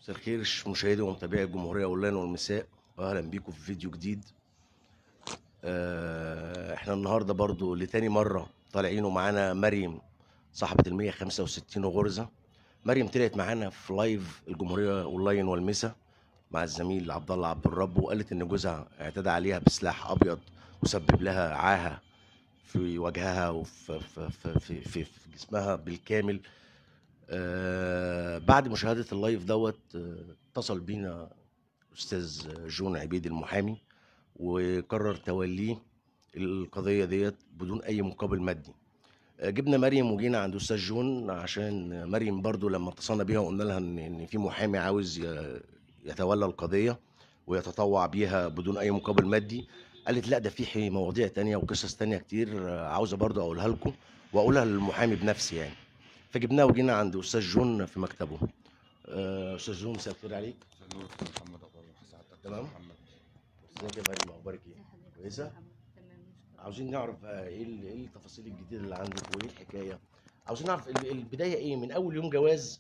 مساء الخير مشاهدي ومتابعي الجمهورية أونلاين والمساء وأهلا بيكم في فيديو جديد آه، احنا النهاردة برضو لتاني مرة طالعين ومعانا مريم صاحبة ال 165 غرزة مريم طلعت معانا في لايف الجمهورية أونلاين والمساء مع الزميل عبد الله عبد الرب وقالت إن جوزها اعتدى عليها بسلاح أبيض وسبب لها عاهة في وجهها وفي في في في, في, في جسمها بالكامل آه بعد مشاهدة اللايف دوت آه، اتصل بينا أستاذ جون عبيد المحامي وقرر توليه القضية ديت بدون أي مقابل مادي آه، جبنا مريم وجينا عند أستاذ جون عشان مريم برضو لما اتصلنا بيها وقلنا لها إن إن في محامي عاوز ي- يتولى القضية ويتطوع بيها بدون أي مقابل مادي قالت لا ده في حي- مواضيع تانية وقصص تانية كتير آه، عاوزة برضو أقولها لكم وأقولها للمحامي بنفسي يعني فجبناه وجينا عند استاذ جون في مكتبه آه، استاذ جون مساء الخير عليك نور دكتور محمد اخبار سعادتك تمام. محمد ازيك يا مريم اخبارك ايه كويسة؟ عاوزين نعرف آه، ايه ال- ايه التفاصيل الجديده اللي عندك وايه الحكايه عاوزين نعرف ال- البدايه ايه من اول يوم جواز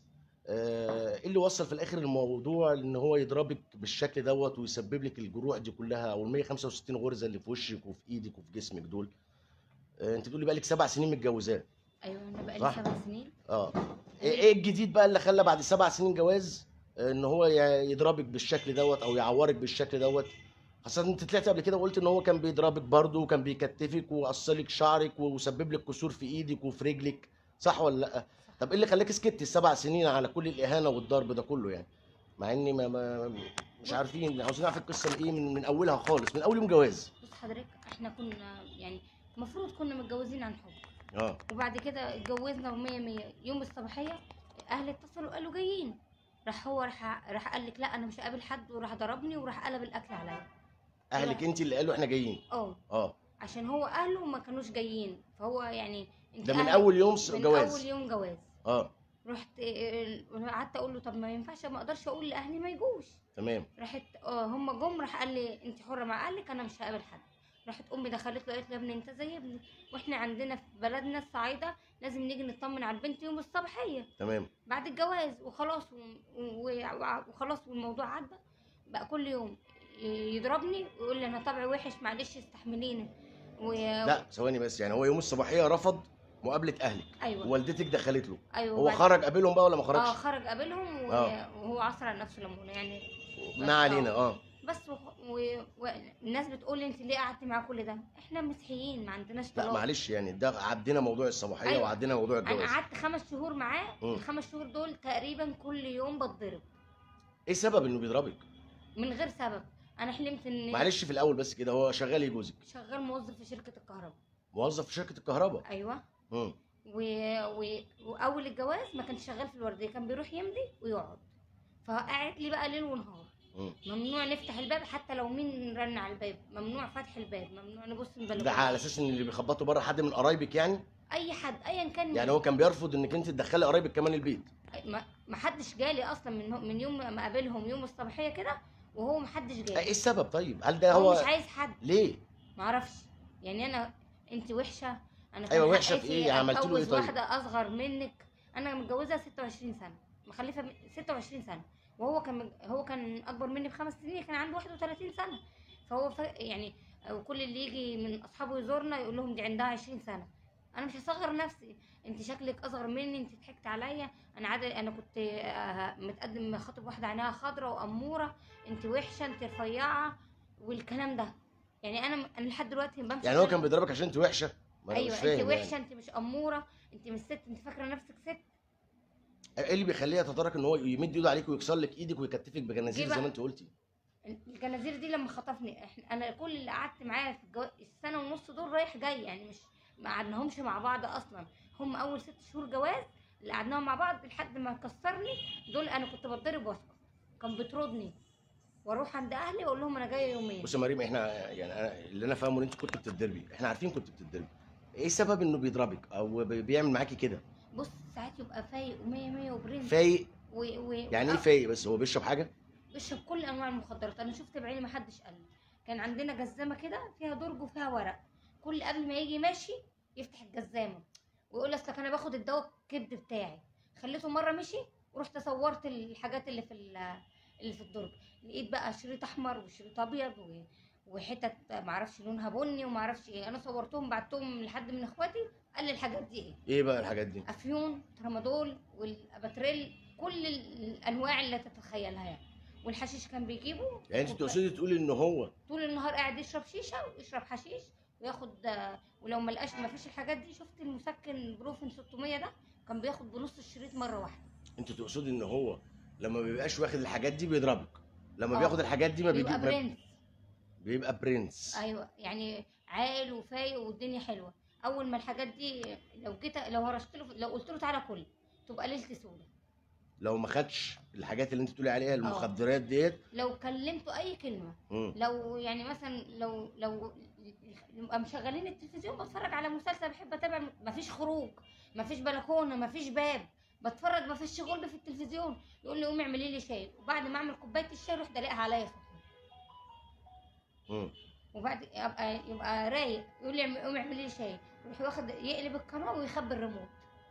آه، ايه اللي وصل في الاخر الموضوع ان هو يضربك بالشكل دوت ويسبب لك الجروح دي كلها او ال 165 غرزه اللي في وشك وفي ايدك وفي جسمك دول آه، انت بتقولي بقالك سبع سنين متجوزاه ايوه انا بقالي صح. سبع سنين اه ايه إيه الجديد بقى اللي خلى بعد سبع سنين جواز آه، ان هو ي- يضربك بالشكل دوت او يعورك بالشكل دوت خاصة انت طلعت قبل كده وقلت ان هو كان بيضربك برضه وكان بيكتفك وقصلك شعرك وسبب لك كسور في ايدك وفي رجلك صح ولا لا؟ طب ايه اللي خلاك سكت السبع سنين على كل الاهانة والضرب ده كله يعني؟ مع اني ما, ما مش عارفين عاوزين نعرف القصة من ايه من, من اولها خالص من اول يوم جواز بص حضرتك احنا كنا يعني المفروض كنا متجوزين عن حب اه وبعد كده اتجوزنا ومية مية يوم الصباحية اهلي اتصلوا قالوا جايين راح هو راح راح قال لك لا انا مش هقابل حد وراح ضربني وراح قلب الاكل عليا اهلك انت اللي قالوا احنا جايين اه اه عشان هو اهله ما كانوش جايين فهو يعني انت ده من أهلك- اول يوم من جواز اول يوم جواز اه رحت اه، قعدت اقول له طب ما ينفعش ما اقدرش اقول لاهلي ما يجوش تمام راحت اه هم جم راح قال لي انت حره مع قال لك انا مش هقابل حد راحت امي دخلت له قالت له يا ابني انت زي ابني واحنا عندنا في بلدنا الصعيده لازم نيجي نطمن على البنت يوم الصباحيه تمام بعد الجواز وخلاص و- و- وخلاص والموضوع عدى بقى كل يوم يضربني ويقول لي انا طبعي وحش معلش استحمليني و... لا ثواني بس يعني هو يوم الصباحيه رفض مقابله اهلك ايوه والدتك دخلت له ايوه هو وبعد- خرج قابلهم بقى ولا ما اه خرجش خرج قابلهم و... آه. وهو عصر على نفسه ليمونه يعني ما علينا اه بس وخ- و... والناس بتقول لي انت ليه قعدتي مع كل ده احنا مسيحيين ما عندناش لا طلاق معلش يعني ده عدينا موضوع الصباحيه أيوة. وعدينا موضوع انا الجواز قعدت خمس شهور معاه مم. الخمس شهور دول تقريبا كل يوم بتضرب ايه السبب انه بيضربك من غير سبب انا حلمت ان معلش في الاول بس كده هو شغال ايه جوزك شغال موظف في شركه الكهرباء موظف في شركه الكهرباء ايوه امم و... و... واول الجواز ما كانش شغال في الورديه كان بيروح يمضي ويقعد فقعد لي بقى ليل ونهار امم ممنوع نفتح الباب حتى لو مين رن على الباب ممنوع فتح الباب ممنوع نبص من ده البلكونه على اساس ان اللي بيخبطوا بره حد من قرايبك يعني اي حد ايا كان يعني مين. هو كان بيرفض انك انت تدخلي قرايبك كمان البيت ما ما حدش جالي اصلا من من يوم ما قابلهم يوم الصباحيه كده وهو ما حدش ايه جالي السبب طيب هل ده هو هو مش عايز حد ليه ما اعرفش يعني انا انت وحشه انا أيوة، كان وحشة في حقي إيه؟ عملت له إيه أتجوز طيب؟ واحده اصغر منك انا متجوزه 26 سنه مخلفه من- 26 سنه وهو كان مج- هو كان اكبر مني بخمس سنين كان عنده 31 سنه فهو ف... يعني وكل اللي يجي من اصحابه يزورنا يقول لهم دي عندها 20 سنه انا مش هصغر نفسي انت شكلك اصغر مني انت ضحكت عليا انا عادل انا كنت آه، متقدم خاطب واحده عينيها خضراء واموره انت وحشه انت رفيعه والكلام ده يعني انا انا لحد دلوقتي بمشي يعني هو كده- كان بيضربك عشان انت وحشه ما انا ايوه مش انت فاهم وحشه يعني. انت مش اموره انت مش ست انت فاكره نفسك ست ايه اللي بيخليه يتدرك ان هو يمد ايده عليك ويكسر لك ايدك ويكتفك بجنازير جه زي بقى- ما انت قلتي الجنازير دي لما خطفني احنا انا كل اللي قعدت معاه في الجو... السنه ونص دول رايح جاي يعني مش ما قعدناهمش مع بعض اصلا هم اول ست شهور جواز اللي قعدناهم مع بعض لحد ما كسرني دول انا كنت بتضرب واسكت كان بيطردني واروح عند اهلي واقول لهم انا جايه يومين بص يا مريم احنا يعني أنا اللي انا فاهمه ان انت كنت بتتضربي احنا عارفين كنت بتتضربي ايه السبب انه بيضربك او بي- بيعمل معاكي كده بص ساعات يبقى فايق ومية مية وبرنس فايق و... و... يعني ايه فايق بس هو بيشرب حاجه بيشرب كل انواع المخدرات انا شفت بعيني ما حدش قال لي كان عندنا جزامه كده فيها درج وفيها ورق كل قبل ما يجي ماشي يفتح الجزامه ويقول لي اصلك انا باخد الدواء الكبد بتاعي خليته مره مشي ورحت صورت الحاجات اللي في ال- اللي في الدرج لقيت بقى شريط احمر وشريط ابيض و- وحتت معرفش لونها بني ومعرفش ايه انا صورتهم بعتهم لحد من اخواتي قال لي الحاجات دي ايه ايه بقى الحاجات دي افيون ترامادول والاباتريل كل ال- الانواع اللي تتخيلها يعني والحشيش كان بيجيبه يعني انت وب- تقصدي تقولي ان هو طول النهار قاعد يشرب شيشه ويشرب حشيش وياخد آه، ولو ما لقاش ما فيش الحاجات دي شفت المسكن بروفين 600 ده كان بياخد بنص الشريط مره واحده انت تقصدي ان هو لما بيبقاش واخد الحاجات دي بيضربك لما اه. بياخد الحاجات دي ما بيجي بيبقى ما- برنس بيبقى برنس ايوه يعني عاقل وفايق والدنيا حلوه اول ما الحاجات دي لو جيت لو هرشت له لو قلت له تعالى كل تبقى ليلتي سودة لو ما خدش الحاجات اللي انت بتقولي عليها المخدرات ديت لو كلمته اي كلمه مم. لو يعني مثلا لو لو نبقى مشغلين التلفزيون بتفرج على مسلسل بحب اتابع مفيش خروج مفيش بلكونه مفيش باب بتفرج مفيش غلب في التلفزيون يقول لي قومي اعملي لي شاي وبعد ما اعمل كوبايه الشاي اروح دلقها عليا سخنه مم. وبعد يبقى يبقى رايق يقول لي اعمل- قومي اعملي لي شاي يروح واخد يقلب القناه ويخبي الريموت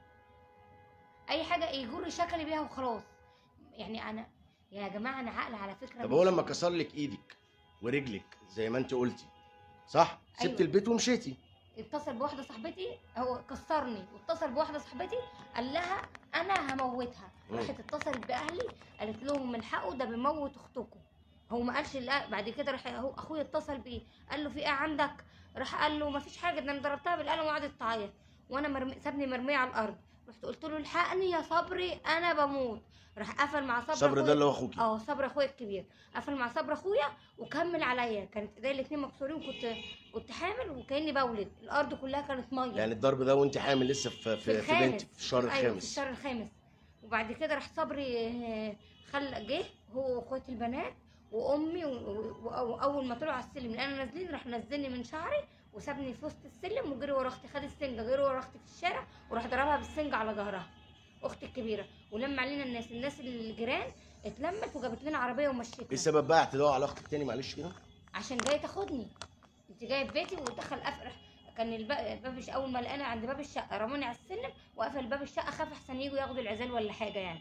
اي حاجه يجر شكلي بيها وخلاص يعني انا يا جماعه انا عاقله على فكره طب هو مش- لما كسر لك ايدك ورجلك زي ما انت قلتي صح سبت أيوة. البيت ومشيتي اتصل بواحده صاحبتي هو كسرني واتصل بواحده صاحبتي قال لها انا هموتها مم. راحت اتصلت باهلي قالت لهم الحقوا ده بيموت اختكم هو ما قالش لا بعد كده راح هو اخويا اتصل بيه قال له في ايه عندك راح قال له ما فيش حاجه ده انا ضربتها بالقلم وقعدت تعيط وانا مرمي سابني مرميه على الارض رحت قلت له الحقني يا صبري انا بموت راح قفل مع صبري صبر أخويا- ده اللي هو اخوكي اه صبر اخويا الكبير قفل مع صبر اخويا وكمل عليا كانت ايديا الاتنين مكسورين كنت كنت حامل وكاني بولد الارض كلها كانت ميه يعني الضرب ده وانت حامل لسه في في, في بنت في الشهر ايوه في الخامس الشهر الخامس وبعد كده راح صبري آه، خل جه هو واخواتي البنات وامي و- و- واول ما طلعوا على السلم لقينا نازلين راح نزلني من شعري وسابني في وسط السلم وجري ورا اختي خد السنجه جري ورا اختي في الشارع وراح ضربها بالسنجه على ظهرها اختي الكبيره ولم علينا الناس الناس الجيران اتلمت وجابت لنا عربيه ايه ومشيتنا السبب بقى اعتداء على اختك تاني معلش كده عشان جاي تاخدني انت جاي في بيتي ودخل قفل كان الباب الباب الش- اول ما لقانا عند باب الشقه رموني على السلم وقفل باب الشقه خاف احسن يجوا ياخدوا العزال ولا حاجه يعني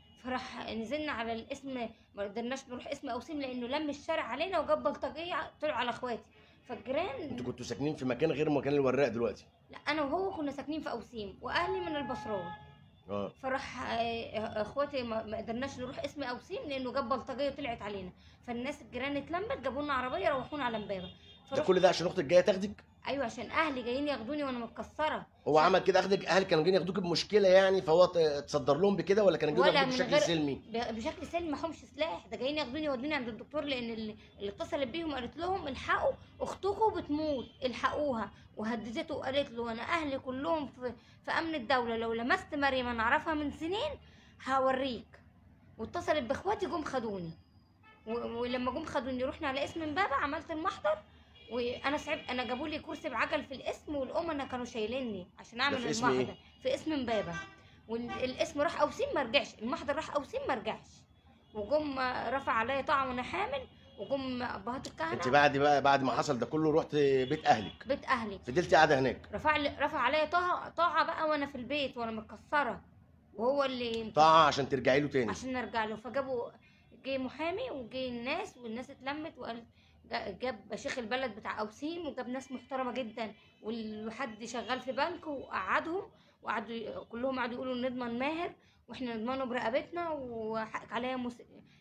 فراح نزلنا على الاسم ما قدرناش نروح اسم اوسيم لانه لم الشارع علينا وجاب بلطجيه طلعوا على اخواتي فالجيران انتوا كنتوا ساكنين في مكان غير مكان الوراق دلوقتي لا انا وهو كنا ساكنين في اوسيم واهلي من البصراوي اه فراح آه، اخواتي ما ما قدرناش نروح اسم اوسيم لانه جاب بلطجيه طلعت علينا فالناس الجيران اتلمت جابوا لنا عربيه روحونا على امبابه ده فرحت- كل ده عشان اختك جايه تاخدك ايوه عشان اهلي جايين ياخدوني وانا متكسره هو عمل كده اخدك اهل كانوا جايين ياخدوك بمشكله يعني فهو ت- تصدر لهم بكده ولا كانوا جايين ولا ياخدوك من بشكل غير- سلمي ب- بشكل سلمي معهمش سلاح ده جايين ياخدوني يودوني عند الدكتور لان اللي, اللي اتصلت بيهم قالت لهم الحقوا اختكم بتموت الحقوها وهددته وقالت له انا اهلي كلهم في, في امن الدوله لو لمست مريم انا اعرفها من سنين هوريك واتصلت باخواتي جم خدوني و- ولما جم خدوني رحنا على اسم امبابه عملت المحضر وانا صعب انا جابوا لي كرسي بعجل في الاسم والامنا كانوا شايليني عشان اعمل في اسم إيه؟ المحضر في اسم امبابه والاسم راح اوسيم ما رجعش المحضر راح اوسيم ما رجعش وجم رفع عليا طاعه وانا حامل وجم ابهات الكهنه انت بعد بقى بعد ما حصل ده كله رحت بيت اهلك بيت اهلي فضلتي قاعده هناك رفع لي رفع عليا طاعه طاعه بقى وانا في البيت وانا متكسره وهو اللي طاعه عشان ترجعي له تاني عشان نرجع له فجابوا جه محامي وجه الناس والناس اتلمت وقال جا- جاب شيخ البلد بتاع اوسيم وجاب ناس محترمه جدا وحد شغال في بنك وقعدهم وقعدوا ي- كلهم قعدوا يقولوا نضمن ماهر واحنا نضمنه برقبتنا وحقك عليا مس...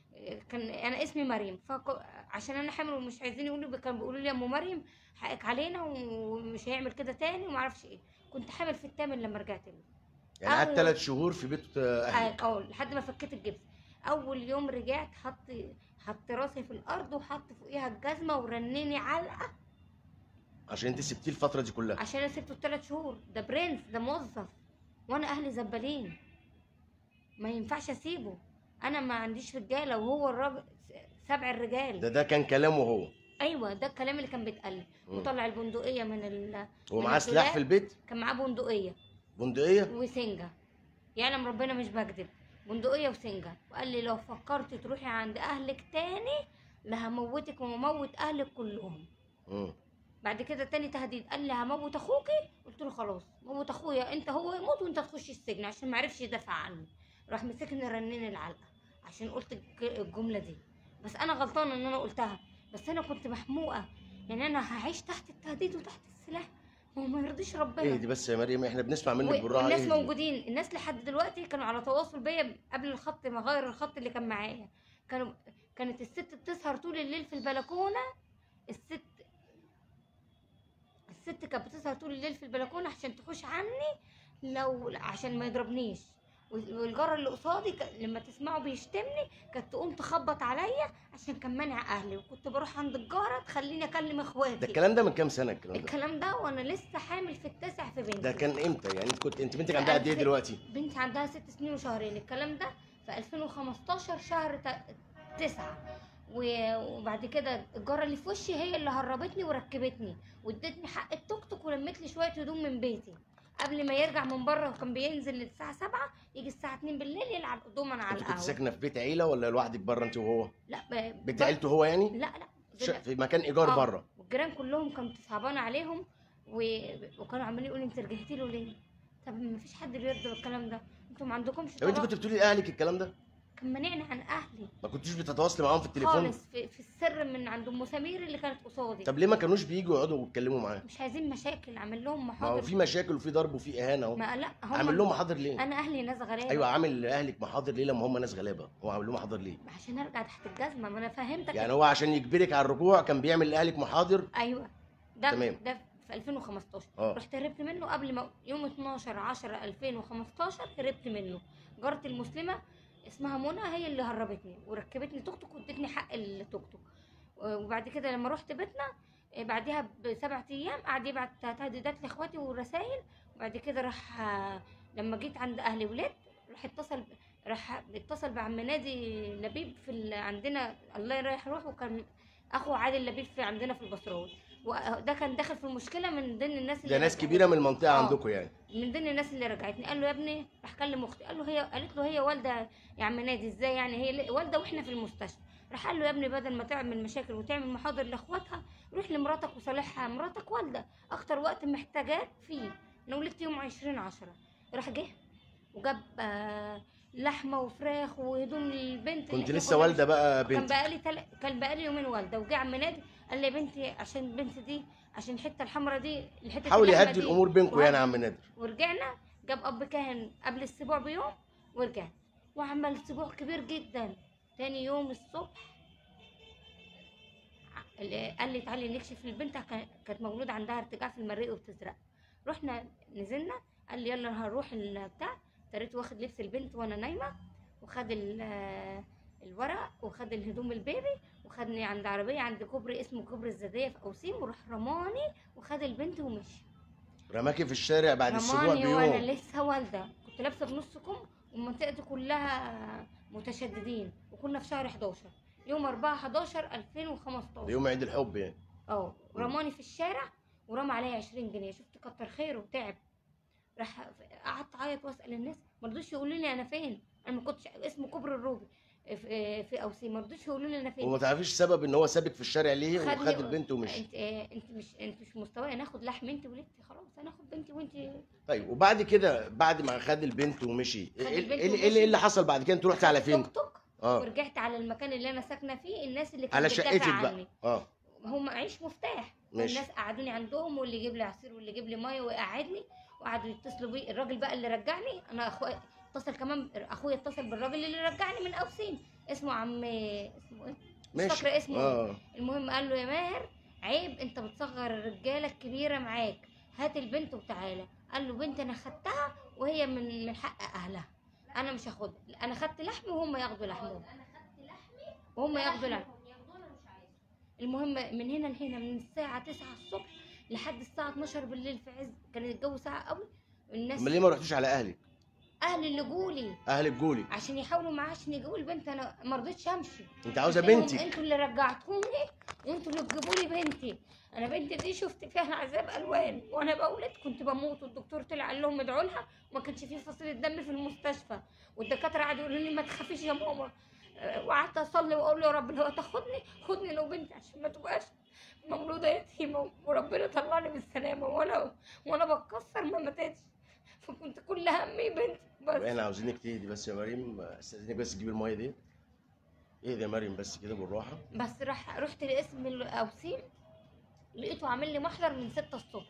كان انا اسمي مريم فعشان انا حامل ومش عايزين يقولوا كانوا بيقولوا لي يا ام مريم حقك علينا ومش هيعمل كده تاني وما اعرفش ايه كنت حامل في الثامن لما رجعت له يعني قعدت أول- ثلاث شهور في بيت اهلك اه لحد ما فكيت الجبس اول يوم رجعت حط حط راسي في الارض وحط فوقيها الجزمه ورنني علقه عشان انت سبتيه الفتره دي كلها عشان انا سبته ثلاث شهور ده برنس ده موظف وانا اهلي زبالين ما ينفعش اسيبه انا ما عنديش رجاله وهو الراجل سبع الرجال ده ده كان كلامه هو ايوه ده الكلام اللي كان بيتقال لي مم. وطلع البندقيه من ال... ومعاه سلاح في البيت كان معاه بندقيه بندقيه وسنجة يعلم ربنا مش بكذب بندقية وسنجة وقال لي لو فكرت تروحي عند أهلك تاني لهموتك وموت أهلك كلهم مم. بعد كده تاني تهديد قال لي هموت أخوكي قلت له خلاص موت أخويا أنت هو يموت وأنت تخش السجن عشان معرفش يدافع عنه راح مسكني رنين العلقه عشان قلت الج- الجمله دي بس انا غلطانه ان انا قلتها بس انا كنت محموقه يعني انا هعيش تحت التهديد وتحت السلاح هو ما يرضيش ربنا ايه دي بس يا مريم احنا بنسمع منك و- بالراحه والناس ايه دي؟ موجودين الناس لحد دلوقتي كانوا على تواصل بيا قبل الخط ما اغير الخط اللي كان معايا كانوا كانت الست بتسهر طول الليل في البلكونه الست الست كانت بتسهر طول الليل في البلكونه عشان تخش عني لو عشان ما يضربنيش وال- والجاره اللي قصادي ك- لما تسمعه بيشتمني كانت تقوم تخبط عليا عشان كان مانع اهلي وكنت بروح عند الجاره تخليني اكلم اخواتي ده الكلام ده من كام سنه الكلام ده الكلام ده وانا لسه حامل في التاسع في بنتي ده كان امتى يعني انت كنت انت بنتك عندها قد ايه ألف- دلوقتي بنتي عندها ست سنين وشهرين الكلام ده في 2015 شهر تا- تسعة و- وبعد كده الجارة اللي في وشي هي اللي هربتني وركبتني وادتني حق التوك توك ولمت لي شوية هدوم من بيتي قبل ما يرجع من بره وكان بينزل الساعة 7 يجي الساعة 2 بالليل يلعب دوما على انت كنت القهوة ساكنه في بيت عيله ولا لوحدك بره انت وهو لا ب... بيت ب- عيلته هو يعني لا لا ش- في مكان ايجار آه. بره والجيران كلهم كانت صعبانه عليهم و... وكانوا عمالين يقولوا انت رجعتي له ليه؟ طب ما فيش حد بيرضى بالكلام ده انتوا ما عندكمش طب انت طلاق. كنت بتقولي لاهلك الكلام ده كان مانعني عن اهلي ما كنتيش بتتواصلي معاهم في التليفون خالص في, في السر من عند ام سمير اللي كانت قصادي طب ليه ما كانوش بييجوا يقعدوا ويتكلموا معاه مش عايزين مشاكل عامل لهم ما هو محاضر في مشاكل وفي ضرب وفي اهانه اهو ما لا هم عامل لهم محاضر ليه انا اهلي ناس غلابه ايوه عامل لاهلك محاضر ليه لما هم ناس غلابه هو عامل لهم محاضر ليه عشان ارجع تحت الجزمه ما انا فهمتك يعني هو عشان يجبرك على الرجوع كان بيعمل لاهلك محاضر ايوه ده تمام. ده في 2015 اه. رحت هربت منه قبل ما يوم 12 10 2015 هربت منه جارتي المسلمه اسمها منى هي اللي هربتني وركبتني توك توك وادتني حق التوك توك وبعد كده لما رحت بيتنا آه، بعدها بسبع ايام قعد يبعت تهديدات لاخواتي ورسائل وبعد كده راح آه، لما جيت عند اهلي ولاد راح اتصل راح اتصل بعم نادي لبيب في ال- عندنا الله يريح روحه وكان اخو عادل لبيب في عندنا في البصراوي وده كان داخل في المشكله من ضمن الناس اللي ده ناس رجعتني. كبيره من المنطقه اه. عندكم يعني من ضمن الناس اللي رجعتني قال له يا ابني راح كلم اختي قال له هي قالت له هي والده يا عم نادي ازاي يعني هي ل- والده واحنا في المستشفى راح قال له يا ابني بدل ما تعمل مشاكل وتعمل محاضر لاخواتها روح لمراتك وصالحها مراتك والده اكتر وقت محتاجاك فيه انا ولدت يوم 20 10 راح جه وجاب آه، لحمه وفراخ وهدوم للبنت اللي كنت إحنا لسه كنا والده بقى كان بنت بقالي تل... كان بقالي يومين والده وجه عم نادي قال لي يا بنتي عشان البنت دي عشان الحته الحمراء دي الحته حاول اللحمة يهدي دي الامور بينكم يعني يا وهدي- عم نادر ورجعنا جاب اب كاهن قبل السبوع بيوم ورجعنا وعمل اسبوع كبير جدا تاني يوم الصبح ع- ال- قال لي تعالي نكشف البنت كان- كانت مولوده عندها ارتجاع في المريء وبتزرق رحنا نزلنا قال لي يلا هنروح البتاع ابتديت واخد لبس البنت وانا نايمه وخد ال- الورق وخد الهدوم البيبي وخدني عند عربيه عند كوبري اسمه كوبري الزاديه في اوسيم وراح رماني وخد البنت ومشي رماكي في الشارع بعد الاسبوع رماني وانا بيوم لسه والده كنت لابسه بنص كم والمنطقه دي كلها متشددين وكنا في شهر 11 يوم 4 11 ده 2015 يوم عيد الحب يعني اه رماني في الشارع ورمى عليا 20 جنيه شفت كتر خيره وتعب راح قعدت اعيط واسال الناس ما رضوش يقولوا لي انا فين انا ما كنتش اسمه كوبري الروبي في في اوسي ما رضوش يقولوا لي انا فين وما تعرفيش سبب ان هو سابك في الشارع ليه خدني- وخد البنت ومشي انت آه، انت مش انت مش مستواي انا اخد لحم انت ولدتي خلاص انا اخد بنتي وانت طيب وبعد كده بعد ما خد البنت ومشي خد ايه البنت ايه- ايه ومشي. ايه اللي حصل بعد كده انت رحت على فين توك توك اه ورجعت على المكان اللي انا ساكنه فيه الناس اللي على كانت شقتك بتدافع بقى عني اه هم معيش مفتاح ماشي. الناس قعدوني عندهم واللي يجيب لي عصير واللي يجيب لي ميه ويقعدني وقعدوا يتصلوا بيه الراجل بقى اللي رجعني انا اخويا اتصل كمان اخويا اتصل بالراجل اللي رجعني من اوسين اسمه عم اسمه ايه مش ماشي فاكره اسمه إيه. اه المهم قال له يا ماهر عيب انت بتصغر الرجاله الكبيره معاك هات البنت وتعالى قال له بنت انا خدتها وهي من من حق اهلها انا مش هاخدها انا خدت لحمي وهم ياخدوا لحمهم وهم ياخدوا لحم المهم من هنا لهنا من الساعه 9 الصبح لحد الساعه 12 بالليل في عز كان الجو ساقع قوي الناس امال ليه ما رحتوش على اهلك اهلي اللي جولي اهلك جولك عشان يحاولوا معاه عشان يجيبوا البنت انا ما رضيتش امشي انت عاوزه قلت لهم بنتك انتوا اللي رجعتوني وانتوا اللي تجيبوا لي بنتي انا بنتي دي شفت فيها عذاب الوان وانا بولد كنت بموت والدكتور طلع قال لهم ادعوا لها وما كانش فيه فصيله دم في المستشفى والدكاتره قعدوا يقولوا لي ما تخافيش يا ماما آه، وقعدت اصلي واقول له يا رب لو تاخدني خدني لو بنتي عشان ما تبقاش مولوده يتيمه وربنا طلعني بالسلامه وانا وانا بتكسر ما ماتتش فكنت كل همي بنتي بس احنا عاوزينك تهدي بس يا مريم استاذنك بس تجيبي الميه دي اهدي يا مريم بس كده بالراحه بس راح رحت لاسم الاوسيم لقيته عامل لي محضر من 6 الصبح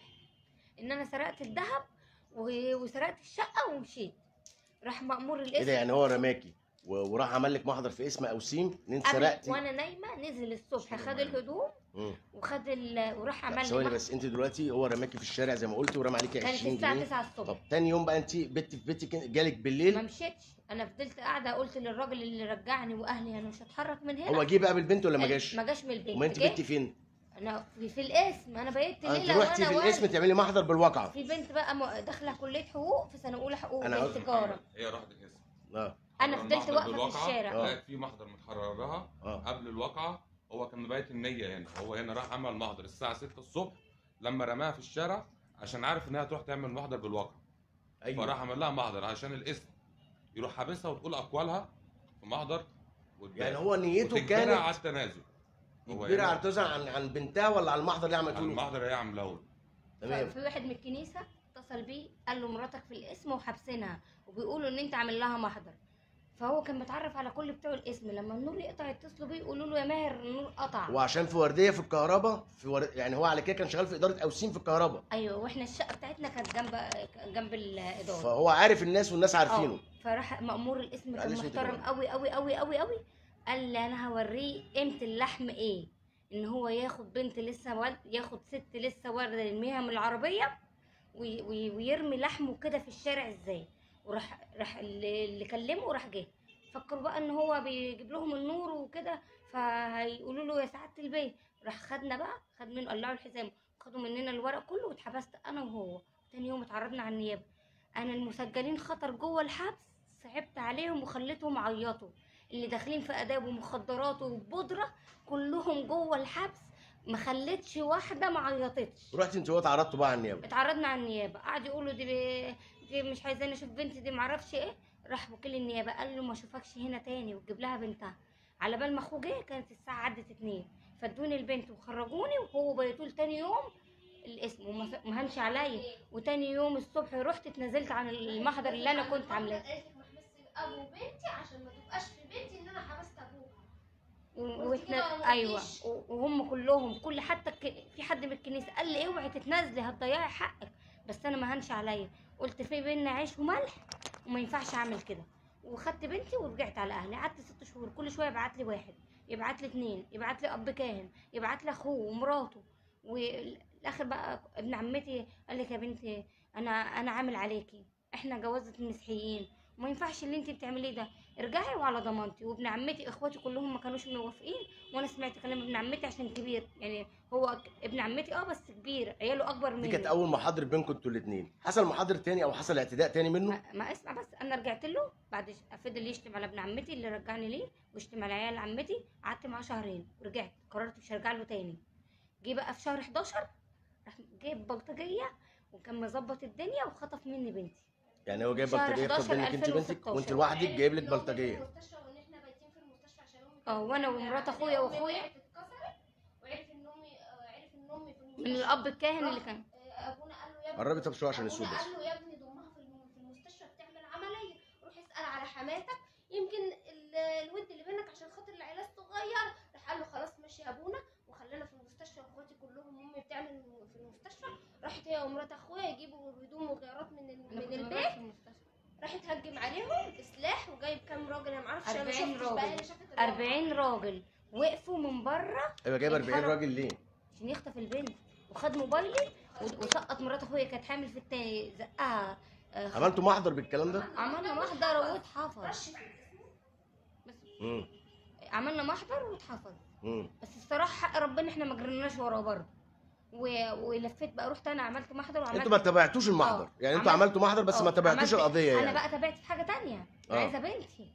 ان انا سرقت الذهب و- وسرقت الشقه ومشيت راح مأمور ايه الاسم ده يعني هو رماكي و- وراح عمل لك محضر في اسم اوسيم ان انت قبل- سرقتي وانا نايمه نزل الصبح خد الهدوم مم. وخد ال... وراح لا، عمل لي ثواني محضر بس انت دلوقتي هو رماكي في الشارع زي ما قلتي ورمى عليكي كانت 20 الساعه جنيه 9 الصبح طب تاني يوم بقى انت بت في بيتك جالك ما بالليل مشيتش انا فضلت قاعده قلت للراجل اللي رجعني واهلي انا مش هتحرك من هنا هو جه بقى بالبنت ولا ما قال- جاش؟ ما جاش من البيت وما انت جه. بنتي فين؟ انا في, في الاسم انا بقيت انت ليله رحتي في وانا الاسم واقف تعملي محضر بالواقعه في بنت بقى م- داخله كليه حقوق في سنه اولى حقوق أنا بنت عاوز- تجاره هي راحت الاسم اه انا حرر فضلت المحضر واقفه في بالواقعة، الشارع آه. لقيت في محضر متحرر لها اه قبل الواقعه هو كان مبيت النيه هنا هو هنا راح عمل محضر الساعه 6 الصبح لما رماها في الشارع عشان عارف انها تروح تعمل محضر بالواقع ايوه فراح عمل لها محضر عشان الاسم يروح حابسها وتقول اقوالها في محضر وتبان. يعني هو نيته وتجبرها على كانت التنازل هو يجبرها هنا على التزام عن عن بنتها ولا على المحضر اللي على عملته له؟ المحضر هي عاملاه له. تمام في واحد من الكنيسه اتصل بيه قال له مراتك في الاسم وحابسينها وبيقولوا ان انت عامل لها محضر فهو كان متعرف على كل بتوع الاسم لما النور يقطع يتصلوا بيه يقولوا له يا ماهر النور قطع وعشان في ورديه في الكهرباء في ور... يعني هو على كده كان شغال في اداره اوسيم في الكهرباء ايوه واحنا الشقه بتاعتنا كانت جنب جنب الاداره فهو عارف الناس والناس عارفينه اه فراح مأمور الاسم لا، كان الاسم محترم تمام. قوي قوي قوي قوي قوي قال لي انا هوريه قيمه اللحم ايه ان هو ياخد بنت لسه ولد ياخد ست لسه والده يرميها من العربيه وي وي ويرمي لحمه كده في الشارع ازاي وراح راح اللي اللي كلمه راح جه فكروا بقى ان هو بيجيب لهم النور وكده فهيقولوا له يا سعاده البيت راح خدنا بقى خد منه قلعوا الحزام خدوا مننا الورق كله واتحبست انا وهو تاني يوم اتعرضنا على النيابه انا المسجلين خطر جوه الحبس صعبت عليهم وخليتهم عيطوا اللي داخلين في اداب ومخدرات وبودره كلهم جوه الحبس ما خليتش واحده ما عيطتش رحت انت وهو اتعرضتوا بقى على النيابه اتعرضنا على النيابه قعد يقولوا دي ب... دي مش عايزاني اشوف بنتي دي معرفش ايه راح وكيل النيابه قال له ما اشوفكش هنا تاني وتجيب لها بنتها على بال ما اخوه جه كانت الساعه عدت اتنين فادوني البنت وخرجوني وهو بيطول تاني يوم الاسم وما ف- ما هنش عليا وتاني يوم الصبح رحت اتنازلت عن المحضر اللي انا كنت عاملاه قالت لك ما حبست ابو بنتي عشان ما تبقاش في بيتي ان انا حبست ابوها و- وانت كده وإحنا- ما ايوه قلتيش. و- وهم كلهم كل حتى الك- في حد من الكنيسه قال لي اوعي تتنازلي هتضيعي حقك بس انا ما هنش عليا قلت في بينا عيش وملح وما ينفعش اعمل كده وخدت بنتي ورجعت على اهلي قعدت ست شهور كل شويه يبعت لي واحد يبعت لي اتنين يبعت لي اب كاهن يبعت لي اخوه ومراته والاخر بقى ابن عمتي قال لك يا بنتي انا انا عامل عليكي احنا جوازة مسيحيين وما ينفعش اللي انت بتعمليه ده ارجعي وعلى ضمانتي وابن عمتي اخواتي كلهم ما كانوش موافقين وانا سمعت كلام ابن عمتي عشان كبير يعني هو ك- ابن عمتي اه بس كبير عياله اكبر دي مني كانت اول محاضره بينكم انتوا الاثنين حصل محاضر تاني او حصل اعتداء تاني منه ما, ما اسمع بس انا رجعت له بعد ش- فضل يشتم على ابن عمتي اللي رجعني ليه ويشتم على عيال عمتي قعدت معاه شهرين ورجعت قررت مش هرجع له تاني جه بقى في شهر 11 راح جايب بلطجيه وكان مظبط الدنيا وخطف مني بنتي يعني هو جايب شهر بلطجيه 11 ياخد منك انت بنتك 2016. وانت لوحدك جايب لك إن أمي في بلطجيه المستشفى وان احنا بايتين في المستشفى عشان امي اه وانا ومرات اخويا أمي واخويا وقعت اتكسرت وعرف ان امي آه، عرف ان امي في المستشفى من الاب الكاهن اللي كان آه، ابونا قال له يا ابني قربي طب شويه عشان ابونا الصوت بس قال له يا ابني ضمها في الم- في المستشفى بتعمل عمليه روح اسال على حماتك يمكن ال- الود اللي بينك عشان خاطر العيله الصغير راح قال له خلاص ماشي يا ابونا وخلانا في المستشفى واخواتي كلهم امي بتعمل في المستشفى راحت هي ومرات اخويا يجيبوا هدوم وغيارات من ال- أنا من كنت البيت بروح في المستشفى. راح تهجم عليهم بسلاح وجايب كام راجل انا معرفش انا ما 40 شفتش بقى راجل. انا شافت الواقع. 40 راجل وقفوا من بره ايوه جايب 40 اتحرك. راجل ليه؟ عشان يخطف البنت وخد موبايلي و- وسقط مرات اخويا كانت حامل في التاني زقها آه، عملتوا محضر بالكلام ده؟ عملنا محضر واتحفظ رش بس امم عملنا محضر واتحفظ امم بس الصراحه حق ربنا احنا ما جريناش وراه برضه و... ولفيت بقى رحت انا عملت محضر وعملت انتوا ما تابعتوش المحضر اه. يعني انتوا عملت- عملتوا محضر بس ما اه، تابعتوش عملت- القضيه انا يعني بقى تابعت في حاجه تانية اه. عايزه بنتي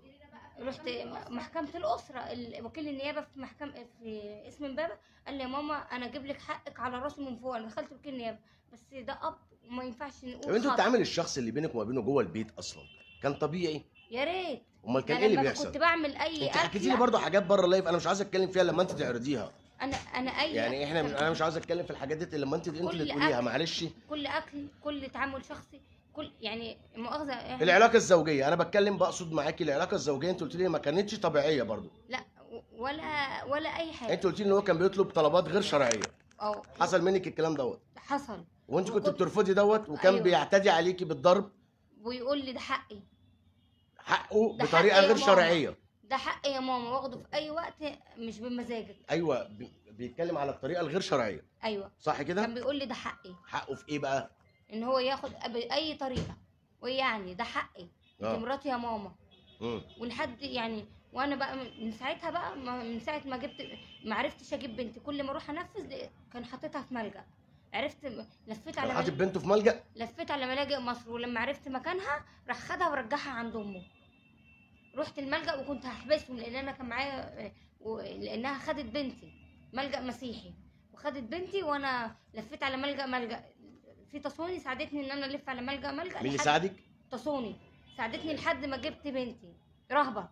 رحت محكمة الأسرة ال- وكيل النيابة في محكمة في اسم امبابة قال لي يا ماما أنا أجيب لك حقك على راسي من فوق أنا دخلت وكيل النيابة بس ده أب وما ينفعش نقول طب انتوا خطأ. التعامل الشخصي اللي بينك وما بينه جوه البيت اصلا كان طبيعي يا ريت امال كان ده ايه اللي لما بيحصل؟ كنت بعمل أي انت حكيتي لي أكل برضه حاجات بره اللايف انا مش عايز اتكلم فيها لما انت تعرضيها أنا أنا أي يعني احنا انا مش عايز اتكلم في الحاجات دي لما انت انت اللي كل تقوليها أكل. معلش كل أكل كل تعامل شخصي كل يعني مؤاخذه إحنا- العلاقه الزوجيه انا بتكلم بقصد معاكي العلاقه الزوجيه انت قلت لي ما كانتش طبيعيه برضو لا ولا ولا اي حاجه انت قلت لي ان هو كان بيطلب طلبات غير شرعيه اه حصل منك الكلام دوت حصل وانت كنت وكنت- بترفضي دوت وكان أيوة. بيعتدي عليكي بالضرب ويقول لي ده حقي حقه ده بطريقه حقي يا غير ماما. شرعيه ده حقي يا ماما واخده في اي وقت مش بمزاجك ايوه بي- بيتكلم على الطريقه الغير شرعيه ايوه صح كان كده بيقول لي ده حقي حقه في ايه بقى ان هو ياخد باي طريقه ويعني ده حقي دي اه مراتي يا ماما مم. ولحد يعني وانا بقى من ساعتها بقى ما- من ساعه ما جبت ما عرفتش اجيب بنتي كل ما اروح انفذ كان حاططها في ملجأ عرفت لفيت كان على حاطط مل... بنته في ملجأ لفيت على ملاجئ مصر ولما عرفت مكانها راح خدها ورجعها عند امه رحت الملجأ وكنت هحبسهم لان انا كان معايا آه، و- لانها خدت بنتي ملجأ مسيحي وخدت بنتي وانا لفيت على ملجأ ملجأ في تصوني ساعدتني ان انا الف على ملجأ ملجأ مين اللي لحد- ساعدك تصوني ساعدتني لحد ما جبت بنتي رهبه